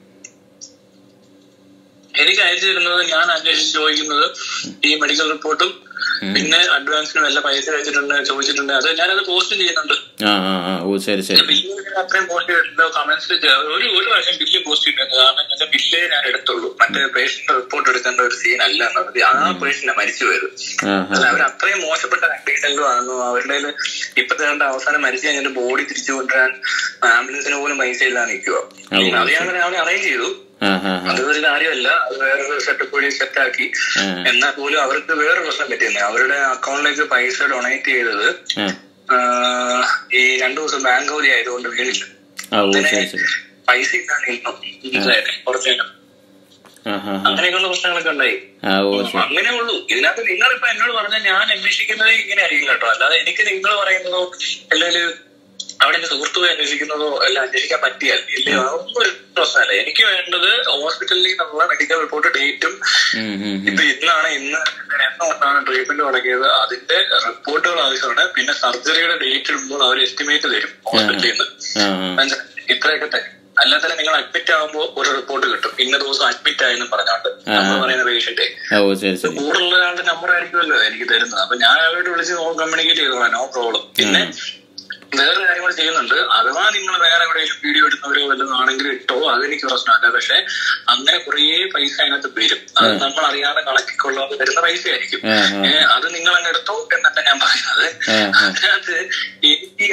B: എനിക്ക് അയച്ചു തരുന്നത് ഞാൻ അന്വേഷിച്ച് ചോദിക്കുന്നത് ഈ മെഡിക്കൽ റിപ്പോർട്ടും പിന്നെ അഡ്വാൻസിനും എല്ലാം പൈസ അയച്ചിട്ടുണ്ട് ചോദിച്ചിട്ടുണ്ട് അത് ഞാനത് പോസ്റ്റ് ചെയ്യുന്നുണ്ട്
A: ആ ആ ആ ഓ ശരി ശരി
B: ബില്ല് അത്രയും പോസ്റ്റ് ചെയ്തിട്ടില്ല കമന്റ്സിൽ ഒരു ഒരു പ്രാവശ്യം ബില്ല് പോസ്റ്റ് ചെയ്തിട്ടുണ്ട് കാരണം എന്താ ബില്ലേ ഞാൻ എടുത്തുള്ളൂ മറ്റേ പേഷ്യന്റ് റിപ്പോർട്ട് എടുക്കേണ്ട ഒരു സീൻ അല്ല എന്നുള്ളത് ആ പേഷ്യന്റ് മരിച്ചു പോയത്
A: ആ ആ
B: അല്ല അവർ അത്രയും മോശപ്പെട്ട കണ്ടീഷനിലും ആയിരുന്നു അവരുടെ കയ്യില് ഇപ്പത്തെ കണ്ട അവസാനം മരിച്ചു കഴിഞ്ഞിട്ട് ബോഡി തിരിച്ചു കൊണ്ടുവരാൻ ആംബുലൻസിന് പോലും പൈസ ഇല്ലാതെ നിൽക്കുക അത് ഞാൻ രാവിലെ അറേഞ്ച് ചെയ്തു
A: ആ ആ ആ
B: അത് ഒരു കാര്യമല്ല അത് വേറൊരു സെറ്റപ്പ് വഴി സെറ്റാക്കി
A: ആ.
B: എന്നാൽ പോലും അവർക്ക് വേറൊരു പ്രശ്നം പറ്റിയിരുന്നത് അവരുടെ അക്കൗണ്ടിലേക്ക് പൈസ ഡൊണേറ്റ് ചെയ്തത്
A: ആ
B: ആഹ്, ഈ രണ്ടു ദിവസം ബാങ്ക് അവധി ആയതുകൊണ്ട് വീണില്ല
A: ആ ഓ ശരി ശരി
B: പൈസ ഇല്ലാതെ നിന്നു മനസ്സിലായില്ലേ? കുറച്ച് നേരം
A: ആ ആ ആ.
B: അങ്ങനെയൊക്കെയുള്ള പ്രശ്നങ്ങളൊക്കെ ഉണ്ടായി
A: ആ ഓ ശരി
B: അങ്ങനെ ഉള്ളൂ ഇതിനകത്ത് നിങ്ങളിപ്പോ എന്നോട് പറഞ്ഞ ഞാൻ അന്വേഷിക്കുന്നത് ഇങ്ങനെ ആയിരിക്കും കേട്ടോ അല്ലാതെ എനിക്ക് നിങ്ങൾ പറയുന്നതോ അല്ലെങ്കിൽ അവിടെ എന്റെ സുഹൃത്തു പോയി അന്വേഷിക്കുന്നതോ എല്ലാം അന്വേഷിക്കാൻ പറ്റിയാൽ ഇല്ലയോ അതൊന്നും ഒരു പ്രശ്നമല്ല എനിക്ക് വേണ്ടത് ഹോസ്പിറ്റലിൽ നിന്നുള്ള മെഡിക്കൽ റിപ്പോർട്ട് ഡേറ്റും
A: ഉം, ഉം, ഉം.
B: ഇപ്പൊ ഇന്നാണ് ഇന്ന് എന്നുകൊണ്ടാണ് ട്രീറ്റ്മെന്റ് തുടങ്ങിയത് അതിന്റെ റിപ്പോർട്ടുകൾ ആവശ്യമാണ് പിന്നെ സർജറിയുടെ ഡേറ്റ് ഇടുമ്പോൾ അവർ എസ്റ്റിമേറ്റ് തരും ഹോസ്പിറ്റലിൽ നിന്ന്
A: ആ ആ
B: മനസ്സിലായി? ഇത്രയൊക്കെ തരും അല്ലാതെ നിങ്ങൾ അഡ്മിറ്റ് ആകുമ്പോൾ ഒരു റിപ്പോർട്ട് കിട്ടും ഇന്ന ദിവസം അഡ്മിറ്റ് ആയെന്ന് പറഞ്ഞോണ്ട് നമ്മൾ പറയുന്ന പേഷ്യന്റ്
A: ആ ഓ ശരി ശരി
B: കൂടുതലുള്ള ഒരാളുടെ നമ്പർ ആയിരിക്കുമല്ലോ എനിക്ക് തരുന്നത് അപ്പൊ ഞാൻ അയാളോട് വിളിച്ച് കമ്മ്യൂണിക്കേറ്റ് ചെയ്തോളാം നോ പ്രോബ്ലം പിന്നെ വേറെ കാര്യങ്ങൾ ചെയ്യുന്നുണ്ട് അഥവാ നിങ്ങൾ വേറെ എവിടെയെങ്കിലും വീഡിയോ എടുക്കുന്നവരോ വല്ലതും ആണെങ്കിൽ ഇട്ടോ അതെനിക്ക് പ്രശ്നമല്ല പക്ഷെ അങ്ങനെ കുറേ പൈസ അതിനകത്ത് വരും അത് നമ്മൾ അറിയാതെ കണക്കിക്കൊള്ളാതെ വരുന്ന പൈസ ആയിരിക്കും
A: ആ ആ
B: ഏഹ് അത് നിങ്ങൾ അങ്ങ് എടുത്തോ എന്നല്ല ഞാൻ പറയുന്നത്
A: ആ ആ
B: അതിനകത്ത് എനിക്ക്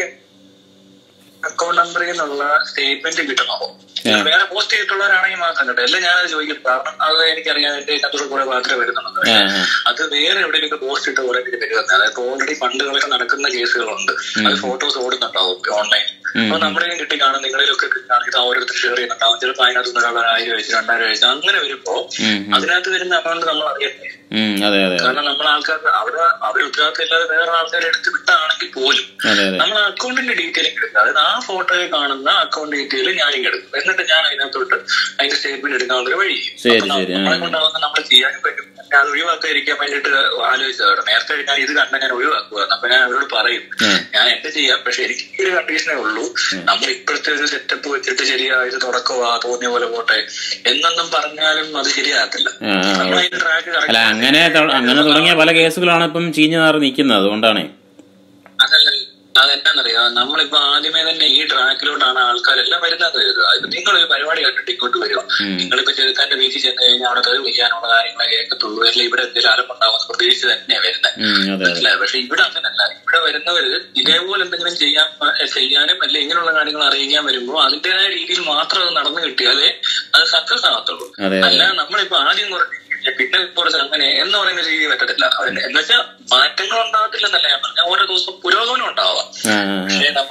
B: അക്കൗണ്ട് നമ്പറിൽ നിന്നുള്ള സ്റ്റേറ്റ്മെന്റ് കിട്ടണമോ ഇത് വേറെ പോസ്റ്റ് ചെയ്തിട്ടുള്ളവരാണെങ്കിൽ മാത്രം കേട്ടോ എല്ലാം ഞാനത് ചോദിക്കും കാരണം അത് എനിക്കറിയാം എന്റെ ഇതിനകത്തൂടെ കൂടെ മാത്രമേ വരുന്നുള്ളൂ
A: ആ ആ
B: അത് വേറെ എവിടെയെങ്കിലും പോസ്റ്റ് ഇട്ട് കുറെ പേര് വരുന്നത് അതായത് ഓൾറെഡി ഫണ്ടുകളൊക്കെ നടക്കുന്ന കേസുകളുണ്ട് അത് ഫോട്ടോസ് ഓടുന്നുണ്ടാവും ഓൺലൈൻ അപ്പൊ നമ്മുടെയും കിട്ടി കാണും നിങ്ങളിലൊക്കെ കിട്ടാണെങ്കിൽ ഇത് ഓരോരുത്തർ ഷെയർ ചെയ്യുന്നുണ്ടാവും ചിലപ്പോൾ അതിനകത്ത് നിന്ന് ഒരാൾ ആയിരം അയച്ചു രണ്ടായിരം അയച്ചു അങ്ങനെ വരുമ്പോ
A: ഉം, ഉം.
B: അതിനകത്ത് വരുന്ന അമൗണ്ട് നമ്മൾ അറിയട്ടെ
A: ഉം, അതെ അതെ അതെ
B: കാരണം നമ്മൾ ആൾക്കാർ അവിടെ അവർ ഉത്തരവാദിത്തം ഇല്ലാതെ വേറെ ആൾക്കാർ എടുത്ത് വിട്ടാണെങ്കിൽ പോലും
A: അതെ അതെ
B: നമ്മൾ അക്കൗണ്ടിന്റെ ഡീറ്റെയിലിംഗ് എടുക്കുക അതായത് ആ ഫോട്ടോയിൽ കാണുന്ന അക്കൗണ്ട് ഡീറ്റെയിൽ ഞാൻ ഇങ്ങ് എടുക്കും എന്നിട്ട് ഞാൻ അതിനകത്തോട്ട് അതിന്റെ സ്റ്റേറ്റ്മെന്റ് എടുക്കാനുള്ള ഒരു വഴി ചെയ്യും.
A: ശരി,
B: അപ്പൊ
A: ശരി, ആ.
B: നമ്മളെ കൊണ്ടാവുന്ന നമ്മൾ ചെയ്യാനും പറ്റും ഞാൻ അത് ഒഴിവാക്കാതിരിക്കാൻ വേണ്ടിയിട്ട് ആലോചിച്ചതാണ് നേരത്തെ ഞാൻ ഇത് കണ്ട ഞാൻ ഒഴിവാക്കുക അപ്പൊ ഞാൻ അവരോട് പറയും
A: ഉം.
B: ഞാൻ എന്റെ ചെയ്യാം പക്ഷെ എനിക്ക് ഈ ഒരു കണ്ടീഷനേ ഉള്ളൂ നമ്മൾ ഇപ്പോഴത്തെ ഒരു സെറ്റപ്പ് വെച്ചിട്ട് ശരിയാ ഇത് തുടക്കവാ തോന്നിയ പോലെ പോട്ടെ എന്നൊന്നും പറഞ്ഞാലും അത് ശരിയാകത്തില്ല
A: ആ ആ
B: നമ്മൾ അതിന്റെ ട്രാക്ക്
A: അല്ല അങ്ങനെ ത- അങ്ങനെ തുടങ്ങിയ പല കേസുകളാണ് ഇപ്പം ചീഞ്ഞു നാറി നിൽക്കുന്നത് അതുകൊണ്ടാണേ
B: അതല്ല അതെന്നാന്നറിയോ നമ്മളിപ്പോ ആദ്യമേ തന്നെ ഈ ട്രാക്കിലോട്ടാണ് ആൾക്കാരെല്ലാം വരുന്നത് ഇത് നിങ്ങളൊരു പരിപാടി കണ്ടിട്ട് ഇങ്ങോട്ട് വരും നിങ്ങളിപ്പോ ചെറുക്കാന്റെ വീട്ടിൽ ചെന്ന് കഴിഞ്ഞാൽ അവിടെ തെളിവ് ചെയ്യാനുള്ള കാര്യങ്ങളെ കേൾക്കത്തുള്ളൂ അല്ല ഇവിടെ എന്തെങ്കിലും അലമ്പുണ്ടാവുമെന്ന് പ്രതീക്ഷിച്ച് തന്നെയാ വരുന്നത്
A: ഉം, അതെ അതെ
B: മനസ്സിലായോ പക്ഷെ ഇവിടെ അങ്ങനല്ല ഇവിടെ വരുന്നവര് ഇതേപോലെ എന്തെങ്കിലും ചെയ്യാൻ ഏഹ് ചെയ്യാനും അല്ലെ ഇങ്ങനെയുള്ള കാര്യങ്ങൾ അറിയിക്കാൻ വരുമ്പോൾ അതിന്റേതായ രീതിയിൽ മാത്രം അത് നടന്നു കിട്ടിയാലേ അത് സക്സസ് ആവത്തുള്ളൂ
A: അതെ
B: അല്ല നമ്മളിപ്പോ ആദ്യം കുറച്ച് പിന്നെ കുറച്ച് അങ്ങനെ എന്ന് പറയുന്ന രീതി പറ്റത്തില്ല അതിന് എന്നുവെച്ചാൽ മാറ്റങ്ങൾ ഉണ്ടാകത്തില്ലെന്നല്ല ഞാൻ പറഞ്ഞ ഓരോ ദിവസം പുരോഗമനം ഉണ്ടാവാം
A: ആ ആ ആ
B: പക്ഷെ നമ്മൾ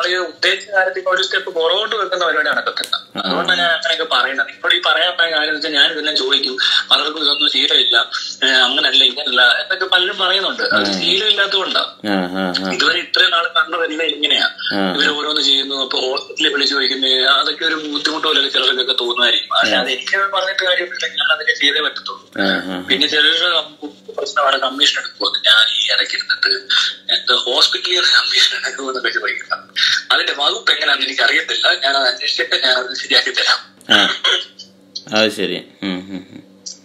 B: ഈ ഉദ്ദേശിച്ച കാര്യത്തിൽ ഒരു സ്റ്റെപ്പ് പുറകോട്ട് വെക്കുന്ന പരിപാടി നടക്കത്തില്ല അതുകൊണ്ടാണ് ഞാൻ അങ്ങനെയൊക്കെ പറയുന്നത് ഇപ്പോൾ ഈ പറയാൻ പോയ കാര്യം എന്ന് വെച്ചാൽ ഞാൻ ഇതെല്ലാം ചോദിക്കും പലർക്കും ഇതൊന്നും ശീലമില്ല ഏഹ് അങ്ങനല്ല ഇങ്ങനല്ല എന്നൊക്കെ പലരും പറയുന്നുണ്ട് അത് ശീലമില്ലാത്തതുകൊണ്ടാണ്
A: ആ ആ ആ
B: ഇതുവരെ ഇത്രയും നാൾ കണ്ടതെല്ലാം ഇങ്ങനെയാ
A: ആ.
B: ഇവർ ഓരോന്ന് ചെയ്യുന്നു അപ്പൊ ഹോസ്പിറ്റലിൽ വിളിച്ചു ചോദിക്കുന്നത് അതൊക്കെ ഒരു ബുദ്ധിമുട്ട് പോലെ ചിലർക്കൊക്കെ തോന്നുമായിരിക്കും പക്ഷെ അത് എനിക്ക് പറഞ്ഞിട്ട് കാര്യമില്ല ഞാൻ അതൊക്കെ ചെയ്തേ പറ്റത്തുള്ളൂ
A: ആ ആ
B: പിന്നെ ചിലരുടെ പ്രശ്നമാണ് കമ്മീഷൻ എടുക്കുമെന്ന് ഞാൻ ഈ ഇടയ്ക്ക് ഇരുന്നിട്ട് എന്താ ഹോസ്പിറ്റലിൽ കമ്മീഷൻ എടുക്കുമെന്നൊക്കെ ചോദിക്കണം അതിന്റെ വകുപ്പ് എങ്ങനെയാണെന്ന് എനിക്ക് അറിയത്തില്ല ഞാൻ അത് അന്വേഷിച്ചിട്ട് ഞാൻ അത് ശരിയാക്കി തരാം
A: ആ അത് ശരി ഉം, ഉം, ഉം.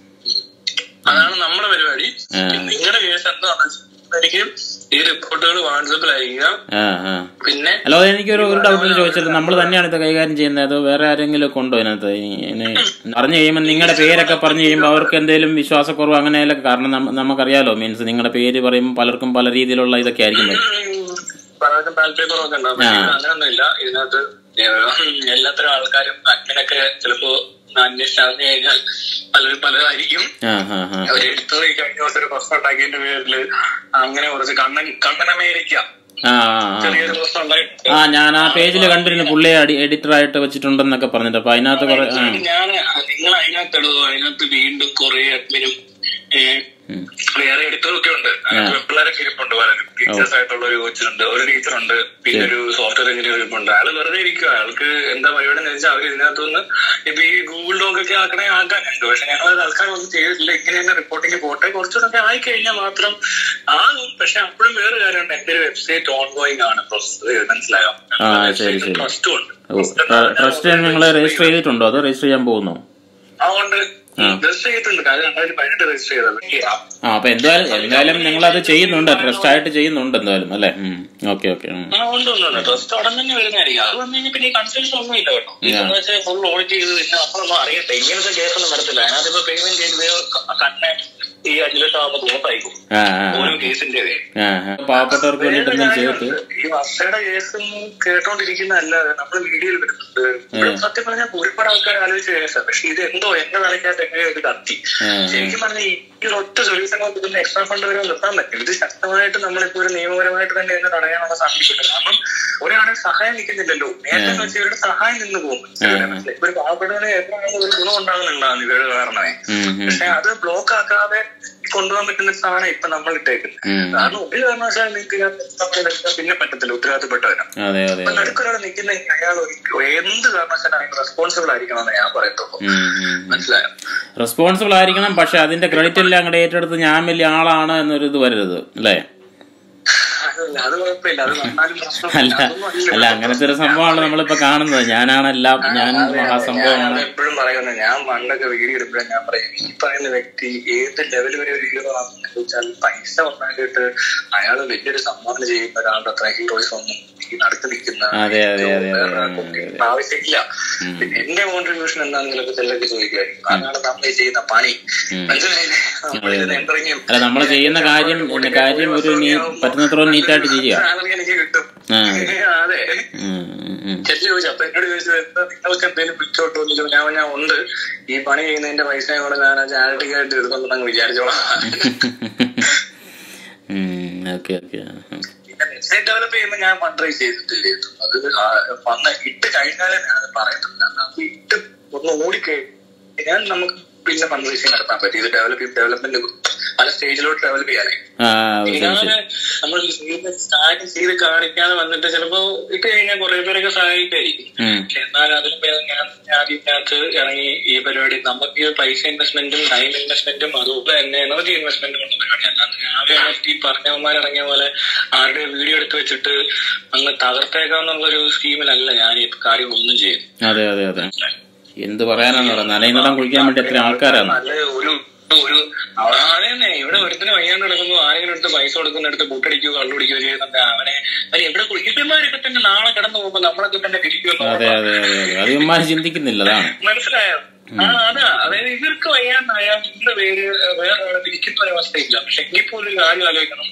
B: അതാണ് നമ്മുടെ പരിപാടി
A: ആ.
B: നിങ്ങളുടെ കേസ് എന്താണെന്ന് വെച്ചാൽ എനിക്ക് ഈ റിപ്പോർട്ടുകൾ വാട്സപ്പിൽ അയക്കുക
A: ആ ആ
B: പിന്നെ
A: അല്ല അത് എനിക്കൊരു ഒരു ഡൗട്ടിൽ ചോദിച്ചത് നമ്മൾ തന്നെയാണ് ഇത് കൈകാര്യം ചെയ്യുന്നത് അതോ വേറെ ആരെങ്കിലും ഒക്കെ ഉണ്ടോ ഇതിനകത്ത് ഇനി- ഇനി പറഞ്ഞു കഴിയുമ്പോൾ നിങ്ങളുടെ പേരൊക്കെ പറഞ്ഞു കഴിയുമ്പോൾ അവർക്ക് എന്തെങ്കിലും വിശ്വാസക്കുറവ് അങ്ങനെയല്ല കാരണം നമ്മ- നമുക്കറിയാലോ മീൻസ് നിങ്ങളുടെ പേര് പറയുമ്പോൾ പലർക്കും പല രീതിയിലുള്ള ഇതൊക്കെ ആയിരിക്കും വരും.
B: പലർക്കും താല്പര്യമൊക്കെ ഉണ്ടാവും പക്ഷേ ഇത് അങ്ങനെയൊന്നുമില്ല ഇതിനകത്ത് ഏഹ് എല്ലാത്തരം ആൾക്കാരും അങ്ങനെയൊക്കെ ചിലപ്പോ അന്വേഷിച്ച് അറിഞ്ഞു കഴിഞ്ഞാൽ പലരും പലതായിരിക്കും
A: ആ ആ ആ
B: അവർ എടുത്തത് ഈ കഴിഞ്ഞ ദിവസം ഒരു പ്രശ്നം ഉണ്ടാക്കിയതിന്റെ പേരില് അങ്ങനെ കുറച്ച് കണ്ണൻ കണ്ണൻ അമേരിക്ക
A: ആ ആ, ആ
B: ചെറിയൊരു പ്രശ്നം ഉണ്ടായിട്ടുണ്ട്
A: ആ ഞാൻ ആ പേജിൽ കണ്ടിരുന്നു പുള്ളിയെ എഡിറ്റർ ആയിട്ട് വെച്ചിട്ടുണ്ടെന്നൊക്കെ പറഞ്ഞിട്ട് അപ്പൊ അതിനകത്ത് കുറെ ആ
B: ഞാൻ നിങ്ങൾ അതിനകത്ത് ഇടുവോ അതിനകത്ത് വീണ്ടും കുറെ അഡ്മിനും ഏഹ്
A: ഉം.
B: വേറെ എഡിറ്ററൊക്കെ ഉണ്ട് അതിനകത്ത് പിള്ളേരൊക്കെ ഇരിപ്പുണ്ട് പലരും ടീച്ചേഴ്സ് ആയിട്ടുള്ള ഒരു കോച്ചുണ്ട് ഒരു ടീച്ചറുണ്ട് പിന്നെ ഒരു സോഫ്റ്റ്വെയർ എഞ്ചിനീയർ ഇരിപ്പുണ്ട് അയാള് വെറുതെ ഇരിക്കുക അയാൾക്ക് എന്താ പരിപാടി എന്ന് വെച്ചാൽ അവർ ഇതിനകത്തുനിന്ന് ഇപ്പൊ ഈ ഗൂഗിൾ ഡോക്ക് ഒക്കെ ആക്കണേ ആക്കാനുണ്ട് പക്ഷെ ഞങ്ങൾ അത് ആൾക്കാർ ഒന്നും ചെയ്തിട്ടില്ല ഇങ്ങനെ തന്നെ റിപ്പോർട്ടിങ് പോട്ടെ കുറച്ചുകൂടെ ആയി കഴിഞ്ഞാൽ മാത്രം ആകും പക്ഷെ അപ്പോഴും വേറെ കാര്യമുണ്ട് എന്റെ ഒരു വെബ്സൈറ്റ് ഓൺ ഗോയിങ് ആണ് പ്രോസസ് മനസ്സിലായോ
A: ആ, ശരി, ശരി.
B: ട്രസ്റ്റും ഉണ്ട്
A: ട്രസ്റ്റ് നിങ്ങൾ രജിസ്റ്റർ ചെയ്തിട്ടുണ്ടോ അതോ രജിസ്റ്റർ ചെയ്യാൻ പോകുന്നോ
B: അതുകൊണ്ട് രജിസ്റ്റർ ചെയ്തിട്ടുണ്ട് കാര്യം രണ്ടായിരത്തി പതിനെട്ട് രജിസ്റ്റർ ചെയ്തത്
A: ആ അപ്പൊ എന്തായാലും എന്തായാലും നിങ്ങൾ അത് ചെയ്യുന്നുണ്ട് ട്രസ്റ്റ് ആയിട്ട് ചെയ്യുന്നുണ്ട് എന്തായാലും അല്ലേ ഓക്കെ ഓക്കെ
B: ആ ഉണ്ട് ഉണ്ട് ഉണ്ട് ട്രസ്റ്റ് ഉടൻ തന്നെ വരുന്നതായിരിക്കും അത് വന്നു കഴിഞ്ഞാൽ പിന്നെ ഈ കൺസൾഷൻ ഒന്നും ഇല്ല കേട്ടോ ഇതെന്ന് വെച്ചാൽ ഫുൾ ഓഡിറ്റ് ചെയ്ത് പിന്നെ നമ്മളൊന്നും അറിയട്ടെ ഇങ്ങനത്തെ കേസൊന്നും വരത്തില്ല അതിനകത്ത് ഇപ്പൊ പേയ്മെന്റ് ചെയ്ത് കണ്ണെ ഈ അഞ്ചു ലക്ഷം ആകുമ്പോൾ തോപ്പായിരിക്കും
A: ആ ആ
B: ഓരോ കേസിന്റെ
A: ആ ആ. പാവപ്പെട്ടവർക്ക് വേണ്ടിയിട്ട് എന്തെങ്കിലും ചെയ്തിട്ട്
B: ഈ വർഷയുടെ കേസും കേട്ടോണ്ടിരിക്കുന്നതല്ലാതെ നമ്മൾ വീഡിയോയിൽ വരുന്നുണ്ട് ഇവിടെ സത്യം പറഞ്ഞാൽ ഒരുപാട് ആൾക്കാർ ആലോചിച്ച കേസാണ് പക്ഷെ ഇത് എന്തോ എന്റെ നിലയ്ക്കകത്ത് എങ്ങനെ ഇത് കത്തി
A: ഉം.
B: ശരിക്കും പറഞ്ഞാൽ ഈ ഒരു ഒറ്റ സൊല്യൂഷൻ കൊണ്ട് ഇതിന്റെ എക്സ്ട്രാ ഫണ്ട് വരെ നിർത്താൻ പറ്റും ഇത് ശക്തമായിട്ട് നമ്മളിപ്പോ ഒരു നിയമപരമായിട്ട് തന്നെ ഇതിനെ തടയാനുള്ള സാധ്യതയുണ്ട് കാരണം ഒരാളെ സഹായം നിൽക്കുന്നില്ലല്ലോ നേരത്തെ വെച്ച് ഇവരുടെ സഹായം നിന്ന് പോകും ഇപ്പൊ ഒരു പാവപ്പെട്ടവന് എപ്പോഴാണെങ്കിലും ഒരു ഗുണം ഉണ്ടാകുന്നുണ്ടാകുന്നു ഇവരുടെ കാരണമേ
A: ഉം, ഉം,
B: പക്ഷെ അത് ബ്ലോക്ക് ആക്കാതെ കൊണ്ടുപോകാൻ പറ്റുന്ന സാധനം ഇപ്പൊ നമ്മൾ ഇട്ടേക്കുന്നത്
A: ഉം.
B: കാരണം ഒരു കാരണവശാലും നിങ്ങൾക്ക് ഇതിനകത്ത് നമ്മളെ രക്ഷിക്കാൻ പിന്നെ പറ്റത്തില്ല ഉത്തരവാദിത്തപ്പെട്ടവരാ
A: അതെ അതെ
B: അപ്പൊ
A: അതെ
B: നടുക്കൊരാൾ നിൽക്കുന്നെങ്കിൽ അയാൾ ഒരിക്കലും എന്ത് കാരണവശാലും റെസ്പോൺസിബിൾ ആയിരിക്കണമെന്ന് ഞാൻ പറയത്തുള്ളൂ
A: ഉം, ഉം, ഉം.
B: മനസ്സിലായോ
A: റെസ്പോൺസിബിൾ ആയിരിക്കണം പക്ഷെ അതിന്റെ ക്രെഡിറ്റ് എല്ലാം അങ്ങോട്ട് ഏറ്റെടുത്ത് ഞാൻ വലിയ ആളാണ് എന്നൊരു ഇത് വരരുത് അല്ലേ
B: അതല്ല, അത് കുഴപ്പമില്ല അത് വന്നാലും പ്രശ്നമില്ല
A: അല്ല
B: അതൊന്നും അല്ല.
A: അല്ല അങ്ങനത്തെ ഒരു സംഭവമാണ് നമ്മളിപ്പോ കാണുന്നത് ഞാനാണ് എല്ലാം ഞാൻ മഹാസംഭവമാണ്
B: എപ്പോഴും പറയുന്നത് ഞാൻ പണ്ടൊക്കെ വീഡിയോ എടുക്കുമ്പോഴും ഞാൻ പറയും ഈ പറയുന്ന വ്യക്തി ഏത് ലെവൽ വരെ ഒരു ഹീറോ ആണെന്ന് ചോദിച്ചാൽ പൈസ ഉണ്ടാക്കിയിട്ട് അയാൾ വലിയൊരു സംഭാവന ചെയ്യുന്ന ഒരാളുടെ അത്ര ഹീറോയിസ് ഒന്നും ഈ നടുക്ക് നിൽക്കുന്ന
A: അതെ, അതെ, അതെ, അതെ,
B: വേറെ
A: അതെ,
B: ആർക്കും ആവശ്യമില്ല പിന്നെ എന്റെ കോൺട്രിബ്യൂഷൻ എന്താണെന്ന് ചിലപ്പോൾ ചിലർക്ക് ചോദിക്കുമായിരിക്കും അതാണ് നമ്മൾ ഈ ചെയ്യുന്ന പണി മനസ്സിലായില്ലേ നമ്മളിത് എന്തറിഞ്ഞും
A: അല്ല നമ്മൾ ചെയ്യുന്ന കാര്യം എന്റെ കാര്യം ഒരു നീ പറ്റുന്നത്ര നീറ്റായിട്ട് ചെയ്യുക
B: സാലറി എനിക്ക് കിട്ടും
A: ആ.
B: അതെ
A: ഉം, ഉം, ഉം.
B: ചെല്ലി ചോദിച്ചു അപ്പൊ എന്നോട് ചോദിച്ചത് എന്താ നിങ്ങൾക്ക് എന്തെങ്കിലും പിടിച്ചോട്ടോ എന്ന് ചോദിച്ചു ഞാൻ ഞാൻ ഉണ്ട് ഈ പണി ചെയ്യുന്നതിന്റെ പൈസ കൂടെ ഞാൻ ചാരിറ്റിക്കായിട്ട് എടുക്കുന്നുണ്ടെന്ന് വിചാരിച്ചോളാം
A: ഉം, ഓക്കെ ഓക്കെ
B: പിന്നെ വെബ്സൈറ്റ് ഡെവലപ്പ് ചെയ്യുമ്പോൾ ഞാൻ ഫണ്ട് റൈസ് ചെയ്തിട്ടില്ലേ അത് ആ വന്ന് ഇട്ട് കഴിഞ്ഞാലേ ഞാൻ അത് പറയത്തുള്ളൂ കാരണം അത് ഇട്ട് ഒന്ന് ഓടിക്കഴിഞ്ഞാൽ നമുക്ക് പിന്നെ ഫണ്ട് റൈസിങ് നടത്താൻ പറ്റും ഇത് ഡെവലപ്പ് ഡെവലപ്മെന്റ് പല സ്റ്റേജിലോട്ട് ഡെവലപ്പ് ചെയ്യാനേ
A: ആ ശരി
B: ഇതാണ്
A: ശരി
B: നമ്മൾ സ്റ്റാർട്ട് ചെയ്ത് കാണിക്കാതെ വന്നിട്ട് ചിലപ്പോ ഇട്ട് കഴിഞ്ഞാൽ കുറെ പേരൊക്കെ സഹായിക്കായിരിക്കും
A: ഉം,
B: പക്ഷെ എന്നാൽ അതിലും ഭേദം ഞാൻ ഞാൻ ഇതിനകത്ത് ഇറങ്ങി ഈ പരിപാടി നമുക്ക് ഈ പൈസ ഇൻവെസ്റ്റ്മെന്റും ടൈം ഇൻവെസ്റ്റ്മെന്റും അതുപോലെ തന്നെ എനർജി ഇൻവെസ്റ്റ്മെന്റും ഉള്ള പരിപാടി അല്ലാതെ രാവിലെ വന്നിട്ട് ഈ പറഞ്ഞവന്മാർ ഇറങ്ങിയ പോലെ ആരുടെ വീഡിയോ എടുത്ത് വെച്ചിട്ട് അങ്ങ് തകർത്തേക്കാന്നുള്ളൊരു സ്കീമിലല്ല ഞാൻ ഈ കാര്യം ഒന്നും ചെയ്യും
A: അതെ അതെ അതെ എന്ത് പറയാനാന്ന് പറയുന്നത് നനയുന്നിടം കുഴിക്കാൻ വേണ്ടി എത്ര ആൾക്കാരാണ്
B: നല്ല ഒരു ഒരു അതന്നെ ഇവിടെ ഒരുത്തിന് വയ്യാണ്ട് കിടക്കുന്നു ആരെങ്കിലും എടുത്ത് പൈസ കൊടുക്കുന്നിടത്ത് കൂട്ടടിക്കുകയോ കള്ളുടിക്കുകയോ ചെയ്യുന്നുണ്ട് അവനെ അവൻ എവിടെ കുഴിക്കന്മാരൊക്കെ തന്നെ നാളെ കിടന്നു പോകുമ്പോ നമ്മളൊക്കെ തന്നെ പിരിക്കുമല്ലോ
A: അതെ അതെ അതെ അതെ അത് ഇമ്മാര് ചിന്തിക്കുന്നില്ല അതാണ്
B: മനസ്സിലായോ ആ അതാ അതായത് ഇവർക്ക് വയ്യാണ്ടായ ഇന്ന പേര് വേറെ ആളെ പിരിക്കുന്ന ഒരവസ്ഥയില്ല പക്ഷെ എങ്കിൽ പോലും ഒരു കാര്യം ആലോചിക്കണം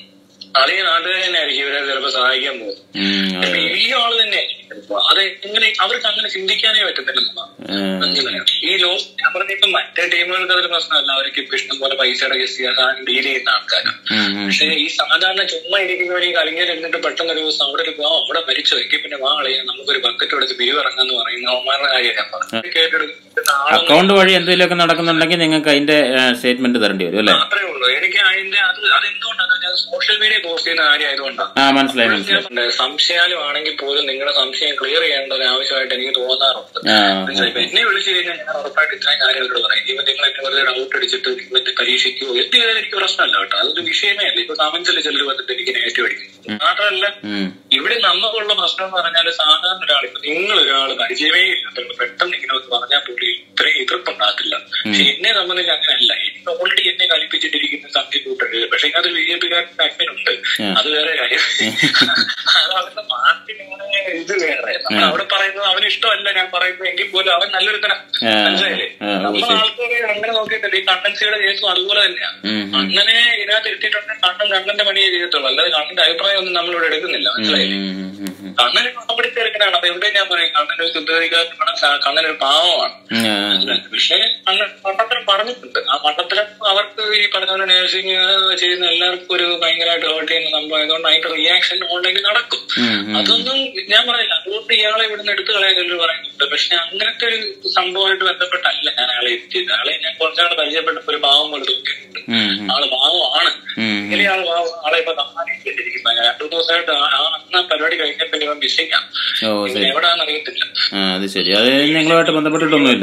B: അളിയ നാട്ടുകാർ തന്നെ ആയിരിക്കും ഇവരെ ചിലപ്പോ സഹായിക്കാൻ പോകുന്നത്
A: ഉം, അതെ.
B: ചിലപ്പോ ഈ ആള് തന്നെ അത് എങ്ങനെ അവർക്ക് അങ്ങനെ ചിന്തിക്കാനേ പറ്റത്തില്ല
A: ഉം,
B: മനസ്സിലായോ? ഈ ലോ ഞാൻ പറഞ്ഞ ഇപ്പൊ മറ്റേ ടീമുകൾക്ക് അതൊരു പ്രശ്നമല്ല അവർക്ക് ഇപ്പൊ ഇഷ്ടം പോലെ പൈസയുടെ കേസ് ചെയ്യാൻ ഡീൽ ചെയ്യുന്ന ആൾക്കാരാണ്
A: ഉം, ഉം.
B: പക്ഷെ ഈ സാധാരണ ചുമ്മാ ഇരിക്കുന്നവർ ഈ കലിങ്ങൽ എന്നിട്ട് പെട്ടെന്ന് ഒരു ദിവസം അവിടെ ഒരു വാ അവിടെ മരിച്ചു എങ്കിൽ പിന്നെ വാ കളിയാ നമുക്കൊരു ബക്കറ്റ് എടുത്ത് പിരിവിറങ്ങാന്ന് പറയുന്ന അവന്മാരുടെ കാര്യം ഞാൻ പറഞ്ഞു കേട്ടെടുക്കുന്ന ആളൊന്നും
A: അക്കൗണ്ട് വഴി എന്തെങ്കിലുമൊക്കെ നടക്കുന്നുണ്ടെങ്കിൽ നിങ്ങൾക്ക് അതിന്റെ സ്റ്റേറ്റ്മെന്റ് തരേണ്ടി വരും അല്ലേ
B: മാത്രമേ ഉള്ളൂ എനിക്ക് അതിന്റെ അത് അതെന്തുകൊണ്ടാണ് ഞാൻ സോഷ്യൽ മീഡിയ പോസ്റ്റ് ചെയ്യുന്ന കാര്യമായതുകൊണ്ടാണ്
A: ആ മനസ്സിലായി മനസ്സിലായി
B: സംശയാലും ആണെങ്കിൽ പോലും നിങ്ങളുടെ സംശയം ക്ലിയർ ചെയ്യേണ്ട ഒരു ആവശ്യമായിട്ട് എനിക്ക് തോന്നാറുണ്ട്
A: ആ
B: മനസ്സിലായി ഇപ്പൊ എന്നെ വിളിച്ചു കഴിഞ്ഞാൽ ഞാൻ ഉറപ്പായിട്ട് ഇത്രയും കാര്യങ്ങളോട് പറയും ഇവ നിങ്ങൾ എന്നെ വെറുതെ ഡൗട്ട് അടിച്ചിട്ട് മറ്റേ പരീക്ഷയ്ക്കോ എന്ത് ചെയ്താലും എനിക്ക് പ്രശ്നമല്ല കേട്ടോ അതൊരു വിഷയമേ അല്ല ഇപ്പൊ കമന്റ്സിൽ ചിലർ വന്നിട്ട് എനിക്ക് നെഗറ്റീവ് അടിക്കും മാത്രമല്ല
A: ഉം.
B: ഇവിടെ നമുക്കുള്ള പ്രശ്നം എന്ന് പറഞ്ഞാൽ സാധാരണ ഒരാൾ ഇപ്പൊ നിങ്ങൾ ഒരാൾ പരിചയമേ ഇല്ലാത്തവർ പെട്ടെന്ന് ഇങ്ങനെ ഒന്ന് പറഞ്ഞാൽ പോലും ഇത്രയും എതിർപ്പുണ്ടാകത്തില്ല പക്ഷെ എന്നെ സംബന്ധിച്ച് അങ്ങനെയല്ല എനിക്ക് ഓൾറെഡി എന്നെ കളിപ്പിച്ചിട്ടിരിക്കുന്ന സംഖ്യ കൂട്ടരുത് പക്ഷെ ഇതിനകത്ത് ബി ജെ പിക്കാർക്ക് അഡ്മിൻ ഉണ്ട്
A: ഉം.
B: അത് വേറെ കാര്യം അത് അവരുടെ പാർട്ടി ഇത് വേറെ നമ്മൾ അവിടെ പറയുന്നത് അവന് ഇഷ്ടമല്ല ഞാൻ പറയുന്നത് എങ്കിൽ പോലും അവൻ നല്ലൊരു തരം
A: ആ,
B: മനസ്സിലായില്ലേ
A: ആ,
B: നമ്മൾ
A: ശരി.
B: ആൾക്കാരെ അങ്ങനെ നോക്കിയിട്ടില്ല ഈ കണ്ടൻസിയുടെ കേസും അതുപോലെ തന്നെയാണ്
A: ഉം, ഉം.
B: അങ്ങനെ ഇതിനകത്ത് ഇട്ടിട്ടുണ്ടെങ്കിൽ കണ്ണൻ കണ്ണന്റെ പണിയേ ചെയ്യത്തുള്ളൂ അല്ലാതെ കണ്ണന്റെ അഭിപ്രായം ഒന്നും നമ്മളിവിടെ എടുക്കുന്നില്ല മനസ്സിലായില്ലേ
A: ഉം, ഉം, ഉം.
B: കണ്ണന് അവിടെ ചേർക്കണാണ് അത് എവിടെ ഞാൻ പറയും കണ്ണൻ ഒരു ശുദ്ധീകരിക്കാത്ത കണ്ണൻ ഒരു പാവമാണ്
A: ഉം, ആ,
B: പക്ഷേ കണ്ണൻ മണ്ടത്തരം പറഞ്ഞിട്ടുണ്ട് ആ മണ്ടത്തരം അവർക്ക് ഈ പറഞ്ഞ പോലെ നഴ്സിംഗ് ചെയ്യുന്ന എല്ലാവർക്കും ഒരു ഭയങ്കരമായിട്ട് ഹേർട്ട് ചെയ്യുന്ന സംഭവം ആയതുകൊണ്ട് അതിന്റെ റിയാക്ഷൻ ഓൺലൈനിൽ നടക്കും
A: ഉം, ഉം.
B: അതൊന്നും ഞാൻ പറയില്ല അതുകൊണ്ട് ഇയാളെ ഇവിടുന്ന് എടുത്തു കളയാൻ ചിലർ പറയുന്നുണ്ട് പക്ഷെ അങ്ങനത്തെ ഒരു സംഭവമായിട്ട് ബന്ധപ്പെട്ടല്ല ഞാൻ അയാളെ എത്തിയത് ആളെ ഞാൻ കുറച്ചാൾ പരിചയപ്പെട്ടപ്പോ ഒരു പാവം പോലെ തോന്നിയിട്ടുണ്ട്
A: ഉം, ഉം.
B: ആള് പാവമാണ്
A: ഉം,
B: ഇങ്ങനെ ആള് പാവം ആളെ ഇപ്പൊ കാണാനിരിക്കും രണ്ടു ദിവസമായിട്ട് ആ ആ അന്ന് പരിപാടി കഴിഞ്ഞപ്പോ ഇവൻ മിസ്സിംഗ് ആണ്
A: ഓ
B: ഇവൻ
A: ശരി
B: എവിടാന്ന് അറിയത്തില്ല
A: ആ അത് ശരി അത് നിങ്ങളുമായിട്ട് ബന്ധപ്പെട്ടിട്ടൊന്നുമില്ല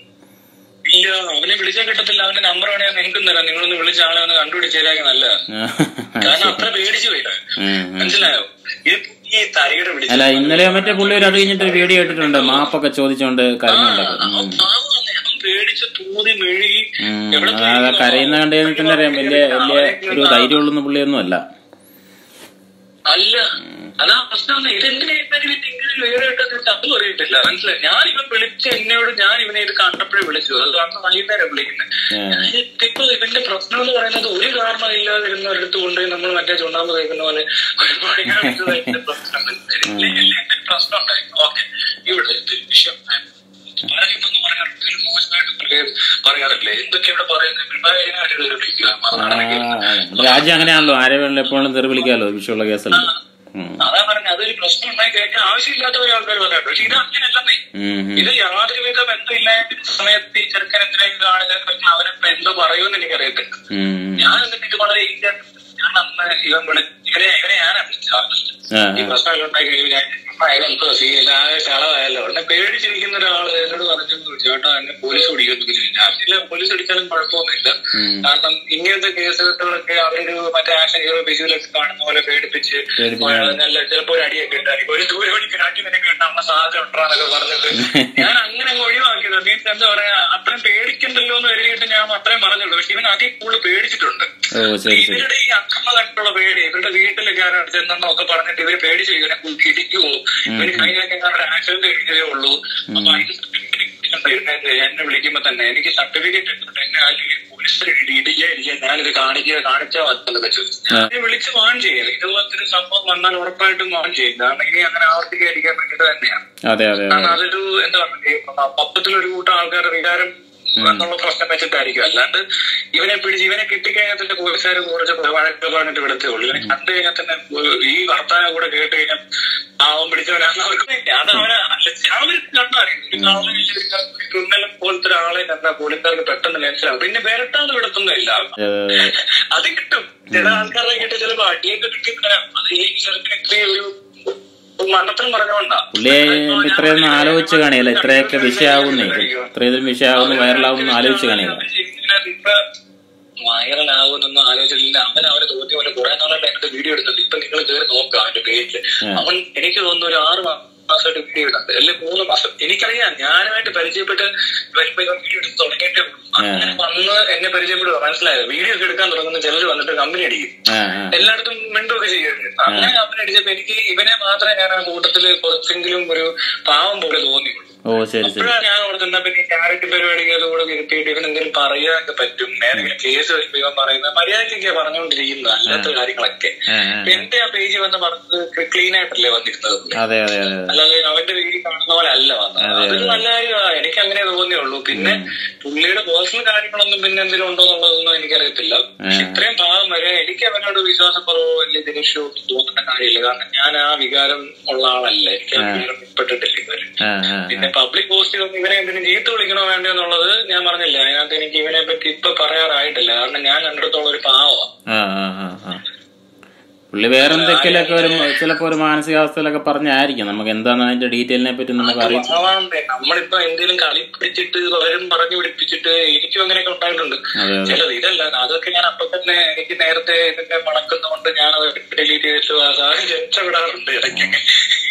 B: ഇല്ല അവനെ വിളിച്ചാൽ കിട്ടത്തില്ല അവന്റെ നമ്പർ വേണമെങ്കിൽ നിങ്ങൾക്കും തരാം നിങ്ങളൊന്ന് വിളിച്ച ആളെ ഒന്ന് കണ്ടുപിടിച്ചേരാക്കി നല്ലതാ കാരണം അത്ര പേടിച്ചു പോയി
A: ഉം, ഉം.
B: മനസ്സിലായോ ഇത് ഈ തരികട വിളിച്ചു
A: അല്ല ഇന്നലെ മറ്റേ പുള്ളി ഒരു അത് കഴിഞ്ഞിട്ട് ഒരു വീഡിയോ ഇട്ടിട്ടുണ്ട് മാപ്പൊക്കെ ചോദിച്ചോണ്ട് കരഞ്ഞുണ്ടൊക്കെ
B: അവൻ പാവമാണ്. അവൻ പേടിച്ച് തൂതി മെഴുകി എവിടെ പോയി
A: ആ കരയുന്ന കണ്ടു കഴിഞ്ഞാൽ തന്നെ അറിയാം വലിയ വലിയ ഒരു ധൈര്യമുള്ളൊന്നും പുള്ളിയൊന്നും അല്ല
B: അല്ല അതാ പ്രശ്നം ഇതെന്തിനാ ഇങ്ങനെ വേറെ അതും അറിയത്തില്ല മനസ്സിലായി ഞാൻ ഇവൻ വിളിച്ച് എന്നോട് ഞാൻ ഇവനെ ഇത് കണ്ടപ്പോഴേ വിളിച്ചു അത് അന്ന് വൈകുന്നേരം വിളിക്കുന്നത്
A: ആ.
B: ഇപ്പൊ ഇവന്റെ പ്രശ്നം എന്ന് പറയുന്നത് ഒരു കാരണം ഇല്ലാതിരുന്ന ഒരിടത്ത് കൊണ്ടുപോയി നമ്മൾ മറ്റേ ചുണ്ണാമ്പ് കഴിക്കുന്ന പോലെ ഒരുപാട് ഇങ്ങനെ വിളിച്ചതായിട്ട് പ്രശ്നം ഇല്ലേ, ഇല്ലേ, എന്തൊരു പ്രശ്നം ഉണ്ടായി ഓക്കെ ഇവിടെ ഇത് വിഷയം പറയുന്നെന്ന് പറഞ്ഞാൽ ഇതിൽ മോശമായിട്ട് പറയ- പറയാറില്ലേ എന്തൊക്കെ ഇവിടെ പറയുന്നത് ഭയങ്കരമായിട്ട് വിളിക്കുക
A: ആ,
B: മറുനാടൻ
A: നമ്മുടെ രാജ്യം അങ്ങനെയാണല്ലോ ആരെ വേണമെങ്കിലും എപ്പോഴും തെറി വിളിക്കാമല്ലോ വിഷയമുള്ള കേസല്ല ഉം.
B: അതാ പറഞ്ഞ അതൊരു പ്രശ്നം ഉണ്ടായി കേൾക്കാൻ ആവശ്യമില്ലാത്ത ഒരു ആൾക്കാർ പറയാം പക്ഷെ ഇത് അങ്ങനെയല്ലെന്നേ
A: ഉം, ഉം.
B: ഇത് യാതൊരുവിധ ബന്ധമില്ലാത്ത സമയത്ത് ഈ ചെറുക്കൻ എന്തിനാ ആളുകൾ പറ്റി അവനിപ്പോ എന്തോ പറയുമെന്ന് എനിക്കറിയത്തില്ല
A: ഉം.
B: ഞാൻ എന്നിട്ട് ഇത് വളരെ easy ആയിട്ട് ഞാൻ അന്ന് ഇവൻ വിളി ഇവരെ ഇവരെ ഞാനാ വിളിച്ചത്
A: ആ,
B: ഈ
A: ആ.
B: പ്രശ്നമൊക്കെ ഉണ്ടായി കഴിയുമ്പോൾ ഞാൻ "അമ്മ, ഇതെന്തോ സീൻ ആകെ ചളവായല്ലോ എന്നെ പേടിച്ചിരിക്കുന്ന ഒരാള് എന്നോട് പറഞ്ഞു ചേട്ടാ എന്നെ പോലീസ് പിടിക്കുന്നു ഞാൻ ഇല്ല പോലീസ് പിടിച്ചാലും കുഴപ്പമൊന്നുമില്ല
A: ഉം.
B: കാരണം ഇങ്ങനത്തെ കേസുകളൊക്കെ അവരൊരു മറ്റേ ആക്ഷൻ ഹീറോ ബിസിയിലൊക്കെ കാണുന്ന പോലെ പേടിപ്പിച്ച്
A: പേടിപ്പിച്ച്.
B: നല്ല ചിലപ്പോ ഒരു അടിയൊക്കെ ഉണ്ടായിരിക്കും ഒരു ദൂരെ മണിക്ക് അടി നിനക്ക് കിട്ടാവുന്ന സാധ്യത ഉണ്ടാന്നൊക്കെ പറഞ്ഞിട്ട് ഞാൻ അങ്ങനെ അങ്ങ് ഒഴിവാക്കിയത് മീൻസ് എന്താ പറയാ അത്രയും പേടിക്കണ്ടല്ലോ എന്ന് കരുതിയിട്ട് ഞാൻ അത്രയും പറഞ്ഞുള്ളൂ പക്ഷെ ഇവൻ അതിൽ കൂടുതൽ പേടിച്ചിട്ടുണ്ട്
A: ഓ ശരി ശരി
B: ഇവരുടെ ഈ അക്രമമായിട്ടുള്ള പേടി ഇവരുടെ വീട്ടിൽ കയറാൻ ചെന്നെന്നൊക്കെ പറഞ്ഞിട്ട് ഇവര് പേടിച്ച് ഇവരെ ഇടിക്കുവോ ഇവര് കഴിഞ്ഞൊക്കെ ഒരു ആക്സിഡന്റ് കഴിഞ്ഞതേ ഉള്ളൂ അപ്പൊ അതിന് സർട്ടിഫിക്കറ്റ് എന്നെ വിളിക്കുമ്പോ തന്നെ എനിക്ക് സർട്ടിഫിക്കറ്റ് എടുത്തിട്ട് എന്നെ ആ പോലീസ് ഇടിക്കുക ഇരിക്കുക ഞാനിത് കാണിക്കുക കാണിച്ചാൽ മതി ചോദിച്ചു ഞാൻ വിളിച്ച് വാൺ ചെയ്യും ഇതുപോലത്തെ ഒരു സംഭവം വന്നാൽ ഉറപ്പായിട്ടും വാൺ ചെയ്യും കാരണം ഇനി അങ്ങനെ ആവർത്തിക്കാതിരിക്കാൻ വേണ്ടിട്ട് തന്നെയാണ്
A: അതെ അതെ
B: കാരണം
A: അതെ
B: അതൊരു എന്താ പറയുക മൊത്തത്തിലൊരു കൂട്ടം ആൾക്കാരുടെ വികാരം എന്നുള്ള പ്രശ്നം വെച്ചിട്ടായിരിക്കും അല്ലാണ്ട് ഇവനെ പിടിച്ച് ഇവനെ കിട്ടിക്കഴിഞ്ഞാൽ തന്നെ പോലീസുകാർ കുറച്ച് വഴക്ക് പറഞ്ഞിട്ട് വിടത്തേ ഉള്ളൂ ഇവനെ കണ്ടു കഴിഞ്ഞാൽ തന്നെ ഈ വർത്താനം കൂടെ കേട്ട് കഴിഞ്ഞാൽ പാവം പിടിച്ചവനാന്ന് അവർക്ക് അത് അവനെ അവര് കണ്ടറിയും ക്രിമിനൽ പോലത്തെ ഒരാളെ കണ്ടാൽ പോലീസുകാർക്ക് പെട്ടെന്ന് മനസ്സിലാവും പിന്നെ വിരട്ടാതെ വിടത്തൊന്നുമില്ല
A: അതെ, അതെ, അതെ.
B: അത് കിട്ടും ചില ആൾക്കാരെ കിട്ടി ചിലപ്പോ അടിയൊക്കെ കിട്ടി തരാം അത് ഈ ചെറുക്കിന് ഇത്രയും ഒരു മണ്ടത്തരം പറഞ്ഞുകൊണ്ടാ
A: പുള്ളിയെ ഇത്രയൊന്നും ആലോചിച്ച് കാണിയല്ല ഇത്രയൊക്കെ വിഷയാവുന്നേ ഇത്രയും വിഷയാവുന്നു വൈറലാവുന്നു ആലോചിച്ച് കാണിയല്ല
B: വൈറലാകുമെന്നൊന്നും ആലോചിച്ചില്ല അവൻ അവരെ തോന്നിയ പോലെ കുറെ നാളായിട്ട് എന്റെ വീഡിയോ എടുത്തിട്ട് ഇപ്പൊ നിങ്ങൾ കയറി നോക്കാം അവന്റെ പേജില്
A: ഉം.
B: അവൻ എനിക്ക് തോന്നുന്നു ഒരു ആറ് മാസമായിട്ട് വീഡിയോ ഇടുന്നുണ്ട് അല്ലെ മൂന്ന് മാസം എനിക്കറിയാം ഞാനുമായിട്ട് പരിചയപ്പെട്ട് വരുമ്പോ ഇവൻ വീഡിയോ എടുത്ത് തുടങ്ങിയിട്ടേ ഉള്ളൂ അങ്ങനെ വന്ന് എന്നെ പരിചയപ്പെടുക മനസ്സിലായത് വീഡിയോ ഒക്കെ എടുക്കാൻ തുടങ്ങുന്ന ചിലർ വന്നിട്ട് കമ്പനി അടിക്കും
A: ആ ആ
B: എല്ലായിടത്തും മിണ്ടുമൊക്കെ ചെയ്യുന്നുണ്ട് അങ്ങനെ കമ്പനി അടിച്ചപ്പോ എനിക്ക് ഇവനെ മാത്രമേ ഞാൻ ആ കൂട്ടത്തില് കുറച്ചെങ്കിലും ഒരു പാവം പോലെ തോന്നിയുള്ളൂ
A: ഓ ശരി ശരി
B: അപ്പോഴാണ് ഞാൻ ഓർത്തുന്ന പിന്നെ ഈ ക്യാരക്ടർ പരിപാടിക്ക് അതുകൂടെ ഇരുത്തിയിട്ട് ഇവൻ എന്തെങ്കിലും പറയാനൊക്കെ പറ്റും ഏതെങ്കിലും കേസ് വരുമ്പോ ഇവൻ പറയുന്നത് മര്യാദയ്ക്കൊക്കെ പറഞ്ഞുകൊണ്ടിരിക്കുന്നത് അല്ലാത്ത കാര്യങ്ങളൊക്കെ
A: ആ, ആ.
B: ഇപ്പൊ എന്റെ ആ പേജ് വന്ന് പറഞ്ഞത് ക്ലീൻ ആയിട്ടല്ലേ വന്നിരുന്നത് പുള്ളി.
A: അതെ അതെ അതെ അതെ
B: അല്ലാതെ അവന്റെ വീഡിയോ കാണുന്ന പോലെ അല്ല വന്നത് അതൊരു നല്ല കാര്യമാണ് എനിക്ക് അങ്ങനെ തോന്നിയുള്ളൂ പിന്നെ പുള്ളിയുടെ പേഴ്സണൽ കാര്യങ്ങളൊന്നും പിന്നെ എന്തെങ്കിലും ഉണ്ടോ എന്നുള്ളതൊന്നും എനിക്കറിയത്തില്ല പക്ഷെ ഇത്രയും ഭാഗം വരെ എനിക്ക് അവനോട് വിശ്വാസക്കുറവോ വലിയ ദേഷ്യമോ ഒന്നും തോന്നുന്ന കാര്യമില്ല കാരണം ഞാൻ ആ വികാരം ഉള്ള ആളല്ല എനിക്ക് ആ വികാരം ഉൾപ്പെട്ടിട്ടില്ല ഇതുവരെ
A: ആ ആ
B: പിന്നെ പബ്ലിക് പോസ്റ്റുകൾ ഇവനെ എന്തിനും ചീത്ത വിളിക്കണോ വേണ്ടോ എന്നുള്ളത് ഞാൻ പറഞ്ഞില്ല അതിനകത്ത് എനിക്ക് ഇവനെ പറ്റി ഇപ്പൊ പറയാറായിട്ടില്ല കാരണം ഞാൻ കണ്ടിടത്തോളം ഒരു പാവമാണ്
A: ആ ആ ആ ആ പുള്ളി വേറെ എന്തൊക്കെയൊക്കെ ഒരു ചിലപ്പോ ഒരു മാനസികാവസ്ഥയിലൊക്കെ പറഞ്ഞായിരിക്കും നമുക്ക് എന്താണ് അതിന്റെ ഡീറ്റെയിലിനെ പറ്റി നമുക്ക് അറിയാം
B: പാവാണ്ടേ നമ്മളിപ്പോ എന്തെങ്കിലും കളി പിടിച്ചിട്ട് പലരും പറഞ്ഞു പിടിപ്പിച്ചിട്ട് എനിക്കും അങ്ങനെയൊക്കെ ഉണ്ടായിട്ടുണ്ട്
A: അതെ അതെ
B: ചിലത് ഇതല്ല അതൊക്കെ ഞാൻ അപ്പൊ തന്നെ എനിക്ക് നേരത്തെ ഇതിന്റെ മണക്കുന്നതുകൊണ്ട് ഞാൻ അത് ഡിലീറ്റ് ചെയ്തിട്ട് അത് രക്ഷപ്പെടാറുണ്ട് ഇടയ്ക്കൊക്കെ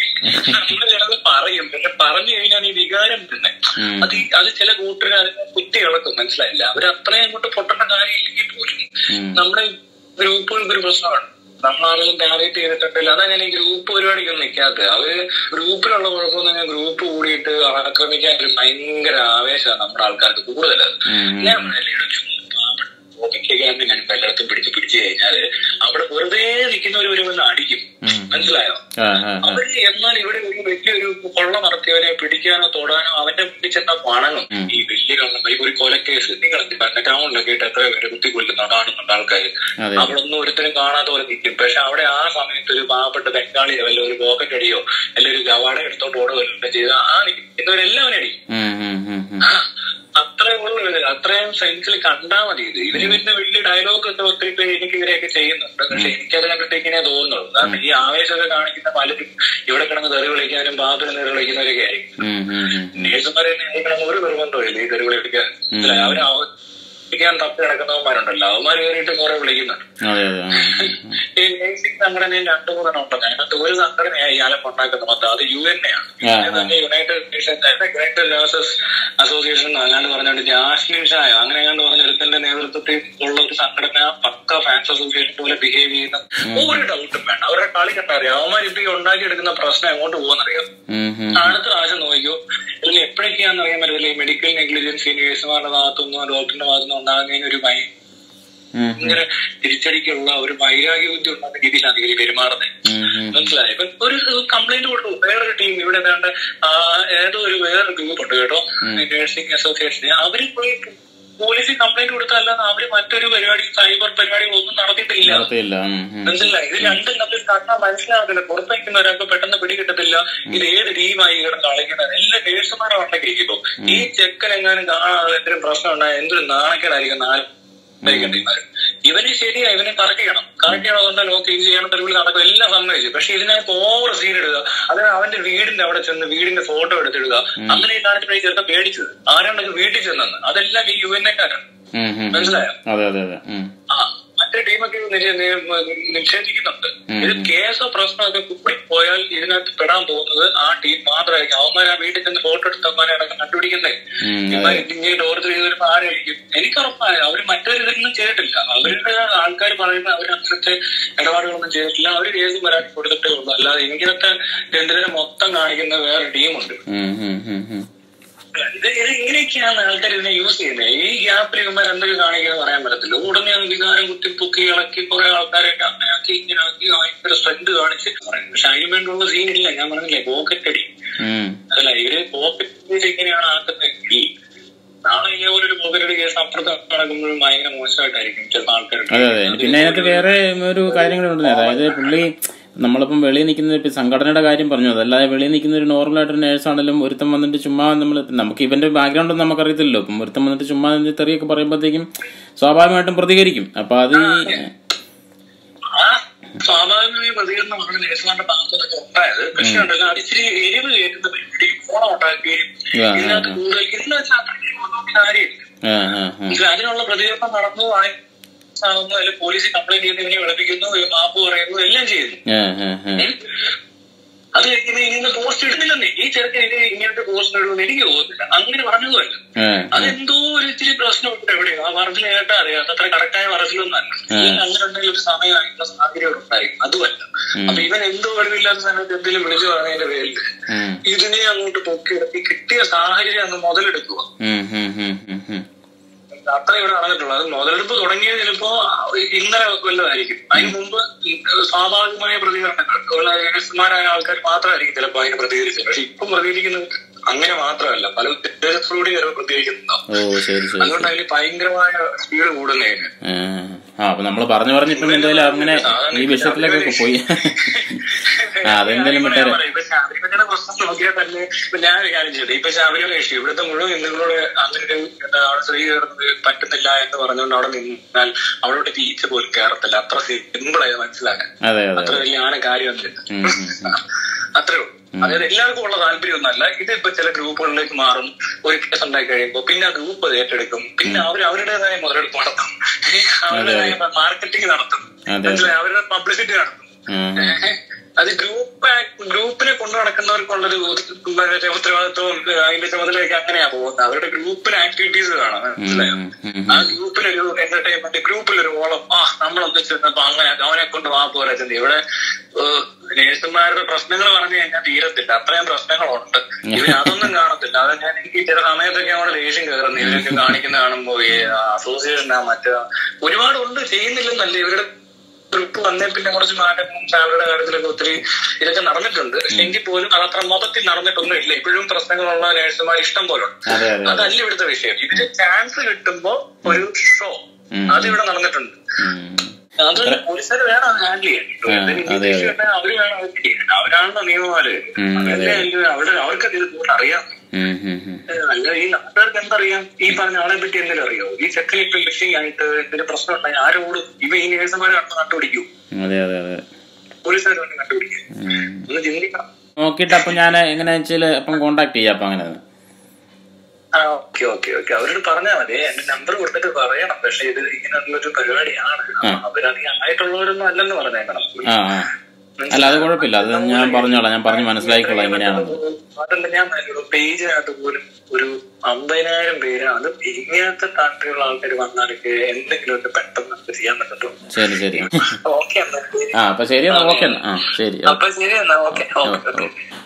B: നമ്മള് ചിലത് പറയും പക്ഷെ പറഞ്ഞു കഴിഞ്ഞാൽ ഈ വികാരം തന്നെ
A: ഉം.
B: അത് ഈ- അത് ചില കൂട്ടർ അതിനെ കുത്തി ഇളക്കും മനസ്സിലായില്ല അവർ അത്രയും അങ്ങോട്ട് പൊട്ടേണ്ട കാര്യമില്ലെങ്കിൽ പോലും
A: ഉം.
B: നമ്മുടെ ഗ്രൂപ്പുകൾക്ക് ഒരു പ്രശ്നമാണ് നമ്മളാരെങ്കിലും ടാർഗറ്റ് ചെയ്തിട്ടുണ്ടെങ്കിൽ അതാ ഞാൻ ഈ ഗ്രൂപ്പ് പരിപാടിക്കൊന്നും നിൽക്കാത്തത് അവര് ഗ്രൂപ്പിലുള്ള കുഴപ്പമൊന്നും ഞാൻ ഗ്രൂപ്പ് കൂടിയിട്ട് ആക്രമിക്കാൻ ഒരു ഭയങ്കര ആവേശമാണ് നമ്മുടെ ആൾക്കാർക്ക് കൂടുതലത്
A: ഉം.
B: ഞാൻ പറഞ്ഞില്ലേ, ഒരു ടോപ്പിക്കൊക്കെ ഞാൻ ഇപ്പൊ എല്ലായിടത്തും പിടിച്ച് പിടിച്ചു കഴിഞ്ഞാല് അവിടെ വെറുതെ നിൽക്കുന്നവർ വരുമെന്ന് അടിക്കും
A: ഉം.
B: മനസ്സിലായോ
A: ആ ആ ആ
B: അവര് എന്നാൽ ഇവിടെ ഒരു വലിയൊരു കൊള്ള നടത്തിയവനെ പിടിക്കാനോ തൊടാനോ അവന്റെ മുമ്പിൽ ചെന്ന പണങ്ങും
A: ഉം.
B: ഈ വലിയ കള്ളം ഈ ഒരു കൊലക്കേസ് നിങ്ങൾ ടൗണിലൊക്കെ ഇട്ട് എത്ര പേര് കുത്തി കൊല്ലുന്ന കാണുന്നുണ്ട് ആൾക്കാർ
A: അതെ
B: അവിടെ ഒന്നും ഒരുത്തരും കാണാത്ത പോലെ നിൽക്കും പക്ഷെ അവിടെ ആ സമയത്ത് ഒരു പാവപ്പെട്ട ബംഗാളിയോ വല്ല ഒരു പോക്കറ്റ് അടിയോ അല്ല ഒരു ഗവാട എടുത്തോണ്ട് ഓടുകയോ ചെയ്ത് ആ നിൽക്കുന്നവരെല്ലാവരും അടിക്കും
A: ഉം, ഉം, ഉം, ഉം.
B: അത്രേ ഉള്ളൂ ഇത് അത്രയും സെൻസിൽ കണ്ടാ മതി ഇത് ഇവര് പിന്നെ വലിയ ഡയലോഗ് ഒക്കെ ഒത്തിരി പേര് എനിക്ക് ഇവരെയൊക്കെ ചെയ്യുന്നുണ്ട് പക്ഷെ എനിക്കത് കണ്ടിട്ട് ഇങ്ങനെ തോന്നുന്നുള്ളൂ കാരണം ഈ ആവേശമൊക്കെ കാണിക്കുന്ന പലരും ഇവിടെ കിടന്ന് തെറി വിളിക്കാനും പാപ്പിന് തെറി വിളിക്കുന്നവരൊക്കെ ആയിരിക്കും
A: ഉം, ഉം, ഉം, ഉം.
B: നേഴ്സുമാരെ നിയമിക്കണം ഒരു നിർബന്ധമില്ല ഈ തെറി വിളിക്കാൻ മനസ്സിലായോ? അവര് ആവർത്തിക്കാൻ തപ്പി കിടക്കുന്നവന്മാരുണ്ടല്ലോ അവന്മാർ കയറിയിട്ട് കുറെ വിളിക്കുന്നുണ്ട്
A: അതെ അതെ ആ, ഉം, ഉം.
B: ഈ നേഴ്സിംഗ് സംഘടനയിൽ രണ്ടു മൂന്നെണ്ണം ഉണ്ടെന്ന് അതിനകത്ത് ഒരു സംഘടനയായി ഇയാളെ ഉണ്ടാക്കുന്നത് മൊത്തം അത് യു എൻ എ ആണ്
A: ആ,
B: ഇത് തന്നെ United Nations greater nurses association അങ്ങാണ്ട് പറഞ്ഞുകൊണ്ട് ജാസ്മിൻ ഷായോ അങ്ങനെ അങ്ങാണ്ട് പറഞ്ഞ ഒരുത്തന്റെ നേതൃത്വത്തിൽ ഉള്ള ഒരു സംഘടന പക്ക ഫാൻസ് അസോസിയേഷൻ പോലെ ബിഹേവ് ചെയ്യുന്ന ഒരു ഡൗട്ടും വേണ്ട അവരുടെ കളി കണ്ടറിയാം അവന്മാർ ഇപ്പൊ ഈ ഉണ്ടാക്കിയെടുക്കുന്ന പ്രശ്നം എങ്ങോട്ട് പോകുന്നറിയാം
A: ഉം, ഉം.
B: അടുത്ത പ്രാവശ്യം നോക്കിയോ ഇതിൽ എപ്പോഴൊക്കെയാണെന്ന് അറിയാൻ പറ്റില്ല ഈ മെഡിക്കൽ നെഗ്ലിജൻസ് ഈ നേഴ്സുമാരുടെ ഭാഗത്തുനിന്നോ ഡോക്ടറിന്റെ ഭാഗത്തുനിന്നോ ഉണ്ടാകുന്നതിന് ഒരു ഭയ
A: ഉം, ഉം.
B: ഭയങ്കര തിരിച്ചടിക്കുള്ള ഒരു വൈരാഗ്യ ബുദ്ധി ഉണ്ടാകുന്ന രീതിയിലാണ് ഇവര് പെരുമാറുന്നത്
A: ഉം, ഉം.
B: മനസ്സിലായി ഇപ്പൊ ഒരു കംപ്ലൈന്റ് കൊടുത്തു വേറൊരു ടീം ഇവിടെ ഏതാണ്ട് ആ, ഏതോ ഒരു വേറൊരു ഗ്രൂപ്പ് ഉണ്ട് കേട്ടോ നഴ്സിംഗ് അസോസിയേഷൻ അവര് പോയി പോലീസിൽ കംപ്ലൈന്റ് കൊടുത്തല്ലാതെ അവര് മറ്റൊരു പരിപാടി സൈബർ പരിപാടികളൊന്നും നടത്തിയിട്ടില്ല
A: നടത്തിയില്ല ഉം, ഉം.
B: മനസ്സിലായി ഇത് രണ്ടും തമ്മിൽ കണ്ടാൽ മനസ്സിലാകത്തില്ല പുറത്തേക്കുന്ന ഒരാൾക്ക് പെട്ടെന്ന് പിടികിട്ടത്തില്ല ഇത് ഏത് ടീമായി കിടന്ന് കളിക്കുന്നത് എല്ലാ നേഴ്സുമാരും ഉണ്ടെങ്കിൽ ഇപ്പൊ ഈ ചെക്കൻ എങ്ങാനും കാണാതെ എന്തെങ്കിലും പ്രശ്നം ഉണ്ടായ എന്തൊരു നാണക്കേടായിരിക്കും നാല് ടീമാരും ഇവന് ശരിയാ ഇവനെ കറക്റ്റ് ചെയ്യണം കറക്റ്റ് ചെയ്യണമെന്നുണ്ട് ലോക്ക് ഇത് ചെയ്യണം തെരുവിൽ നടക്കും എല്ലാം സമ്മതിച്ചു പക്ഷെ ഇതിനകത്ത് ഓവർ സീൻ ഇടുക അത് അവന്റെ വീടിന്റെ അവിടെ ചെന്ന് വീടിന്റെ ഫോട്ടോ എടുത്തിടുക അങ്ങനെ കാണിച്ചിട്ട് ഈ ചെറുക്ക പേടിച്ചത് ആരാണ്ടൊക്കെ വീട്ടിൽ ചെന്നെന്ന് അതെല്ലാം ഈ യു എൻ എക്കാരാണ്
A: ഉം, ഉം, ഉം.
B: മനസ്സിലായോ
A: അതെ അതെ അതെ ഉം.
B: ആ മറ്റേ ടീമൊക്കെ നിഷേ- നി- നിഷേധിക്കുന്നുണ്ട് ഇത് കേസോ പ്രശ്നമൊക്കെ കൂടി പോയാൽ ഇതിനകത്ത് പെടാൻ പോകുന്നത് ആ ടീം മാത്രമായിരിക്കും അവന്മാർ ആ വീട്ടിൽ ചെന്ന് ഫോട്ടോ എടുത്തവന്മാരെ അടക്കം കണ്ടുപിടിക്കുന്നേ
A: ഉം,
B: ഇവന്മാർ ഇങ്ങനെ ഓർഡർ ചെയ്ത് വരുമ്പോ ആരായിരിക്കും എനിക്ക് ഉറപ്പാണ് അവര് മറ്റൊരു ഇതൊന്നും ചെയ്തിട്ടില്ല അവരുടെ ആൾക്കാർ പറയുന്ന അവർ അങ്ങനത്തെ ഇടപാടുകളൊന്നും ചെയ്തിട്ടില്ല അവര് കേസ് വരാൻ കൊടുത്തിട്ടേ ഉള്ളൂ അല്ലാതെ ഇങ്ങനത്തെ രണ്ടിനെ മൊത്തം കാണിക്കുന്ന വേറെ ടീമുണ്ട്
A: ഉം, ഉം, ഉം, ഉം.
B: ഇത് ഇത് ഇങ്ങനെയൊക്കെയാണ് ആൾക്കാർ ഇതിനെ യൂസ് ചെയ്യുന്നത് ഈ ഗ്യാപ്പിൽ ഇവന്മാർ എന്തൊക്കെ കാണിക്കുന്നത് പറയാൻ പറ്റത്തില്ല ഉടനെ അങ്ങ് വികാരം കുത്തിപ്പൊക്കി ഇളക്കി കുറെ ആൾക്കാരൊക്കെ അങ്ങനെ ആക്കി ഇങ്ങനെ ആക്കി ഭയങ്കര സ്ട്രെങ്ത് കാണിച്ച് പറയും പക്ഷെ അതിന് വേണ്ടിയുള്ള സീൻ ഇല്ല ഞാൻ പറഞ്ഞില്ലേ പോക്കറ്റ് അടി
A: ഉം.
B: അല്ല ഇവര് പോക്കറ്റ് ഇങ്ങനെയാണ് ആക്കുന്നത് നാളെ ഇതേപോലെ ഒരു പോക്കറ്റ് അടി കേസ് അപ്പുറത്ത് നടക്കുമ്പോഴും ഭയങ്കര മോശമായിട്ടായിരിക്കും ചിലപ്പോൾ ആൾക്കാർ
A: അതെ അതെ പിന്നെ അതിനകത്ത് വേറെ ഒരു കാര്യങ്ങളുണ്ട് അതായത് പുള്ളി നമ്മളിപ്പം വെളിയിൽ നിൽക്കുന്ന ഇപ്പം സംഘടനയുടെ കാര്യം പറഞ്ഞു അതല്ലാതെ വെളിയിൽ നിൽക്കുന്ന ഒരു നോർമൽ ആയിട്ടൊരു നേഴ്സാണെങ്കിലും ഒരുത്തം വന്നിട്ട് ചുമ്മാ നമ്മൾ നമുക്ക് ഇവന്റെ ബാക്ക്ഗ്രൗണ്ട് ഒന്നും നമുക്കറിയത്തില്ലല്ലോ അപ്പം ഒരുത്തം വന്നിട്ട് ചുമ്മാ ഇതിന്റെ തെറിയൊക്കെ പറയുമ്പോഴത്തേക്കും സ്വാഭാവികമായിട്ടും പ്രതികരിക്കും അപ്പൊ അത് ഈ
B: ആ സ്വാഭാവികമായ പ്രതികരണമാണ് നേഴ്സുമാരുടെ ഭാഗത്തുനിന്നൊക്കെ ഉണ്ടായത് പക്ഷെ ഉണ്ടല്ലോ അത് ഇച്ചിരി എരിവ് കയറ്റുന്ന പരിപാടി ഫോണം ഉണ്ടാക്കുകയും
A: ആ, ആ,
B: ഇതിനകത്ത് കൂടുതൽ ഇതിന് വെച്ചാൽ അത്രയ്ക്ക് ഒന്നും കാര്യമില്ല
A: ആ, ആ, ആ.
B: മനസ്സിലായോ? അതിനുള്ള പ്രതികരണം നടന്നു ആയി- ആവുന്നു അല്ലെങ്കിൽ പോലീസ് കംപ്ലൈന്റ് ചെയ്യുന്നതിനെ വിളപ്പിക്കുന്നു മാപ്പ് പറയുന്നു എല്ലാം ചെയ്യുന്നു
A: ആ, ആ, ആ.
B: ഉം. അത് ഇത് ഇങ്ങനെ പോസ്റ്റ് ഇടുന്നില്ലെന്നേ ഈ ചെറുക്കൻ ഇത് ഇങ്ങനത്തെ പോസ്റ്റ് ഇടുമെന്ന് എനിക്ക് തോന്നുന്നില്ല അങ്ങനെ പറഞ്ഞതുമല്ല
A: ഏ,
B: അതെന്തോ ഒരു ഇച്ചിരി പ്രശ്നമുണ്ട് എവിടെയോ ആ പറച്ചിൽ കേട്ടാ അറിയാം അത്ര കറക്റ്റായ പറച്ചിലൊന്നും അല്ല അങ്ങനെ ഉണ്ടെങ്കിൽ ഒരു സമയമായിട്ടുള്ള സാഹചര്യം ഉണ്ടായിരിക്കും അതുമല്ല അപ്പൊ ഇവൻ എന്തോ കഴിവില്ലാത്ത സമയത്ത് എന്തെങ്കിലും വിളിച്ചു പറഞ്ഞതിന്റെ പേരിൽ
A: ഉം,
B: ഇതിനെ അങ്ങോട്ട് പൊക്കിയെടുത്ത് കിട്ടിയ സാഹചര്യം അങ്ങ് മുതലെടുക്കുക
A: ഉം, ഉം, ഉം, ഉം, ഉം.
B: അത്ര ഇവിടെ നടന്നിട്ടുള്ളൂ അത് മുതലെടുപ്പ് തുടങ്ങിയത് ചിലപ്പോ ഇന്നലെ വല്ലതായിരിക്കും അതിന് മുമ്പ് സ്വാഭാവികമായ പ്രതികരണങ്ങൾ നേഴ്സുമാരായ ആൾക്കാർ മാത്രമായിരിക്കും ചിലപ്പോ അതിന് പ്രതികരിച്ചത് പക്ഷെ ഇപ്പം പ്രതികരിക്കുന്നത് അങ്ങനെ മാത്രമല്ല പല ഉദ്ദേശത്തോടുകൂടി ചിലപ്പോൾ പ്രതികരിക്കുന്നുണ്ടാവും
A: ഓ ശരി ശരി
B: അതുകൊണ്ട് അതിന് ഭയങ്കരമായ സ്പീഡ് കൂടുന്നതിന്
A: ഏ, ആ അപ്പൊ നമ്മള് പറഞ്ഞു പറഞ്ഞിപ്പം എന്തായാലും അങ്ങനെ ഈ വിഷയത്തിലേക്കൊക്കെ പോയി ആ അതെന്തായാലും വിട്ടേ
B: ഇപ്പൊ ശബരിമലയുടെ പ്രശ്നം നോക്കിയാൽ തന്നെ ഇപ്പൊ ഞാൻ ഒരു കാര്യം ചെയ്തു ഇപ്പൊ ശബരിമല ഇഷ്യൂ ഇവിടുത്തെ മുഴുവൻ ഹിന്ദുക്കളോട് അങ്ങനെ ഒരു എന്താ അവിടെ സ്ത്രീ കയറുന്നത് പറ്റുന്നില്ല എന്ന് പറഞ്ഞുകൊണ്ട് അവിടെ നിന്നാൽ അവളോട് ടീച്ചർ പോലും കയറത്തില്ല അത്ര സിമ്പിൾ ആയത് മനസ്സിലാക്കാൻ
A: അതെ അതെ
B: അത്ര വലിയ ആണ് കാര്യമൊന്നുമില്ല
A: ഉം, ഉം, ഉം.
B: അത്രേ ഉള്ളൂ അതായത് എല്ലാവർക്കും ഉള്ള താല്പര്യമൊന്നല്ല ഇതിപ്പോ ചില ഗ്രൂപ്പുകളിലേക്ക് മാറും ഒരു കേസ് ഉണ്ടായി കഴിയുമ്പോൾ പിന്നെ ആ ഗ്രൂപ്പ് അത് ഏറ്റെടുക്കും പിന്നെ അവർ അവരുടേതായ മുതലെടുപ്പ് നടത്തും അവരുടേതായ മാർക്കറ്റിംഗ് നടത്തും
A: അതെ.
B: മനസ്സിലായോ? അവരുടെ പബ്ലിസിറ്റി നടത്തും
A: ഉം, ഉം.
B: ഏഹ് അത് ഗ്രൂപ്പ് ഗ്രൂപ്പിനെ കൊണ്ടു നടക്കുന്നവർക്കുള്ളൊരു മറ്റേ ഉത്തരവാദിത്വം അതിന്റെ ചുമതലയൊക്കെ അങ്ങനെയാ പോകുന്നത് അവരുടെ ഗ്രൂപ്പിന് ആക്ടിവിറ്റീസ് കാണാം മനസ്സിലായോ
A: ഉം, ഉം,
B: ആ ഗ്രൂപ്പിലൊരു എന്റർടൈൻമെന്റ് ഗ്രൂപ്പിലൊരു ഓളം ആ നമ്മളൊന്ന് ചെന്നപ്പോ അങ്ങനെ അവനെ കൊണ്ട് വാ പോരാ ചെന്ന് ഇവിടെ നേഴ്സുമാരുടെ പ്രശ്നങ്ങൾ പറഞ്ഞു കഴിഞ്ഞാൽ തീരത്തില്ല അത്രയും പ്രശ്നങ്ങളുണ്ട് ഇവർ അതൊന്നും കാണത്തില്ല അത് ഞാൻ എനിക്ക് ചില സമയത്തൊക്കെ അവിടെ ദേഷ്യം കയറുന്നു ഇവരൊക്കെ കാണിക്കുന്ന കാണുമ്പോ ഈ അസോസിയേഷനാ മറ്റേ ഒരുപാടുണ്ട് ചെയ്യുന്നില്ലെന്നല്ല ഇവരുടെ ട്രിപ്പ് വന്നേ പിന്നെ കുറച്ച് മാറ്റങ്ങളും സാലറിയുടെ കാര്യത്തിലൊക്കെ ഒത്തിരി ഇതൊക്കെ നടന്നിട്ടുണ്ട് പക്ഷെ എങ്കിൽ പോലും അതത്ര മൊത്തത്തിൽ നടന്നിട്ടൊന്നും ഇല്ല ഇപ്പോഴും പ്രശ്നങ്ങളുള്ള നേഴ്സുമാർ ഇഷ്ടം പോലെ ഉണ്ട്
A: അതെ അതെ അതെ
B: അതല്ല ഇവിടുത്തെ വിഷയം ഇതിന് ചാൻസ് കിട്ടുമ്പോ ഒരു ഷോ
A: ഉം.
B: അതിവിടെ നടന്നിട്ടുണ്ട്
A: ഉം.
B: അത് പോലീസുകാർ വേണം അത് ഹാൻഡിൽ ചെയ്യാൻ
A: ആ,
B: എന്തെങ്കിലും
A: അതെ,
B: issue ഉണ്ടെങ്കിൽ അവര് വേണം അത് ചെയ്യാൻ അവരാണല്ലോ നിയമമാര്
A: ഉം, അതെ.
B: അതല്ലേ അതിന്റെ അവരുടെ അവർക്ക് ഇത് കൂടുതൽ അറിയാം
A: ഉം, ഉം, ഉം.
B: അല്ല ഈ നാട്ടുകാർക്ക് എന്തറിയാം ഈ പറഞ്ഞ ആളെ പറ്റി എന്തെങ്കിലും അറിയോ ഈ ചെക്കൻ ഇപ്പൊ മിസ്സിംഗ് ആയിട്ട് എന്തെങ്കിലും പ്രശ്നം ഉണ്ടായി ആരോട് ഇവ ഈ നേഴ്സുമാരെ കണ്ട് കണ്ടുപിടിക്കൂ
A: അതെ അതെ അതെ
B: പോലീസുകാർ കണ്ട് കണ്ടുപിടിക്കും
A: ഉം.
B: ഒന്ന് ചിന്തിക്കണം
A: നോക്കിയിട്ട് അപ്പം ഞാൻ എങ്ങനെ വെച്ചാൽ അപ്പം കോണ്ടാക്ട് ചെയ്യാം അപ്പം അങ്ങനെ
B: ആ ഓക്കെ ഓക്കെ ഓക്കെ അവരോട് പറഞ്ഞാൽ മതി എന്റെ നമ്പർ കൊടുത്തിട്ട് പറയണം പക്ഷെ ഇത് ഇങ്ങനെയുള്ളൊരു പരിപാടിയാണ് അവരധികം ആയിട്ടുള്ളവരൊന്നും അല്ലെന്ന് പറഞ്ഞേക്കണം
A: ആ ആ അല്ല അത് കുഴപ്പമില്ല അത് ഞാൻ പറഞ്ഞോളാം ഞാൻ പറഞ്ഞ് മനസ്സിലാക്കിക്കോളാം എങ്ങനെയാണെന്ന്
B: അതല്ല ഞാൻ പേജിനകത്ത് പോലും ഒരു അമ്പതിനായിരം പേര് അത് ഇങ്ങനത്തെ താല്പര്യമുള്ള ആൾക്കാർ വന്നാലൊക്കെ എന്തെങ്കിലുമൊക്കെ പെട്ടെന്ന് നമുക്ക് ചെയ്യാൻ പറ്റത്തുള്ളൂ
A: ശരി ശരി
B: ഓക്കെ എന്നാ ശരി.
A: ആ അപ്പൊ ശരി എന്നാ ഓക്കെ എന്നാ ആ ശരി
B: അപ്പൊ ശരി എന്നാ ഓക്കെ ഓക്കെ
A: ഓക്കെ
B: ഓക്കെ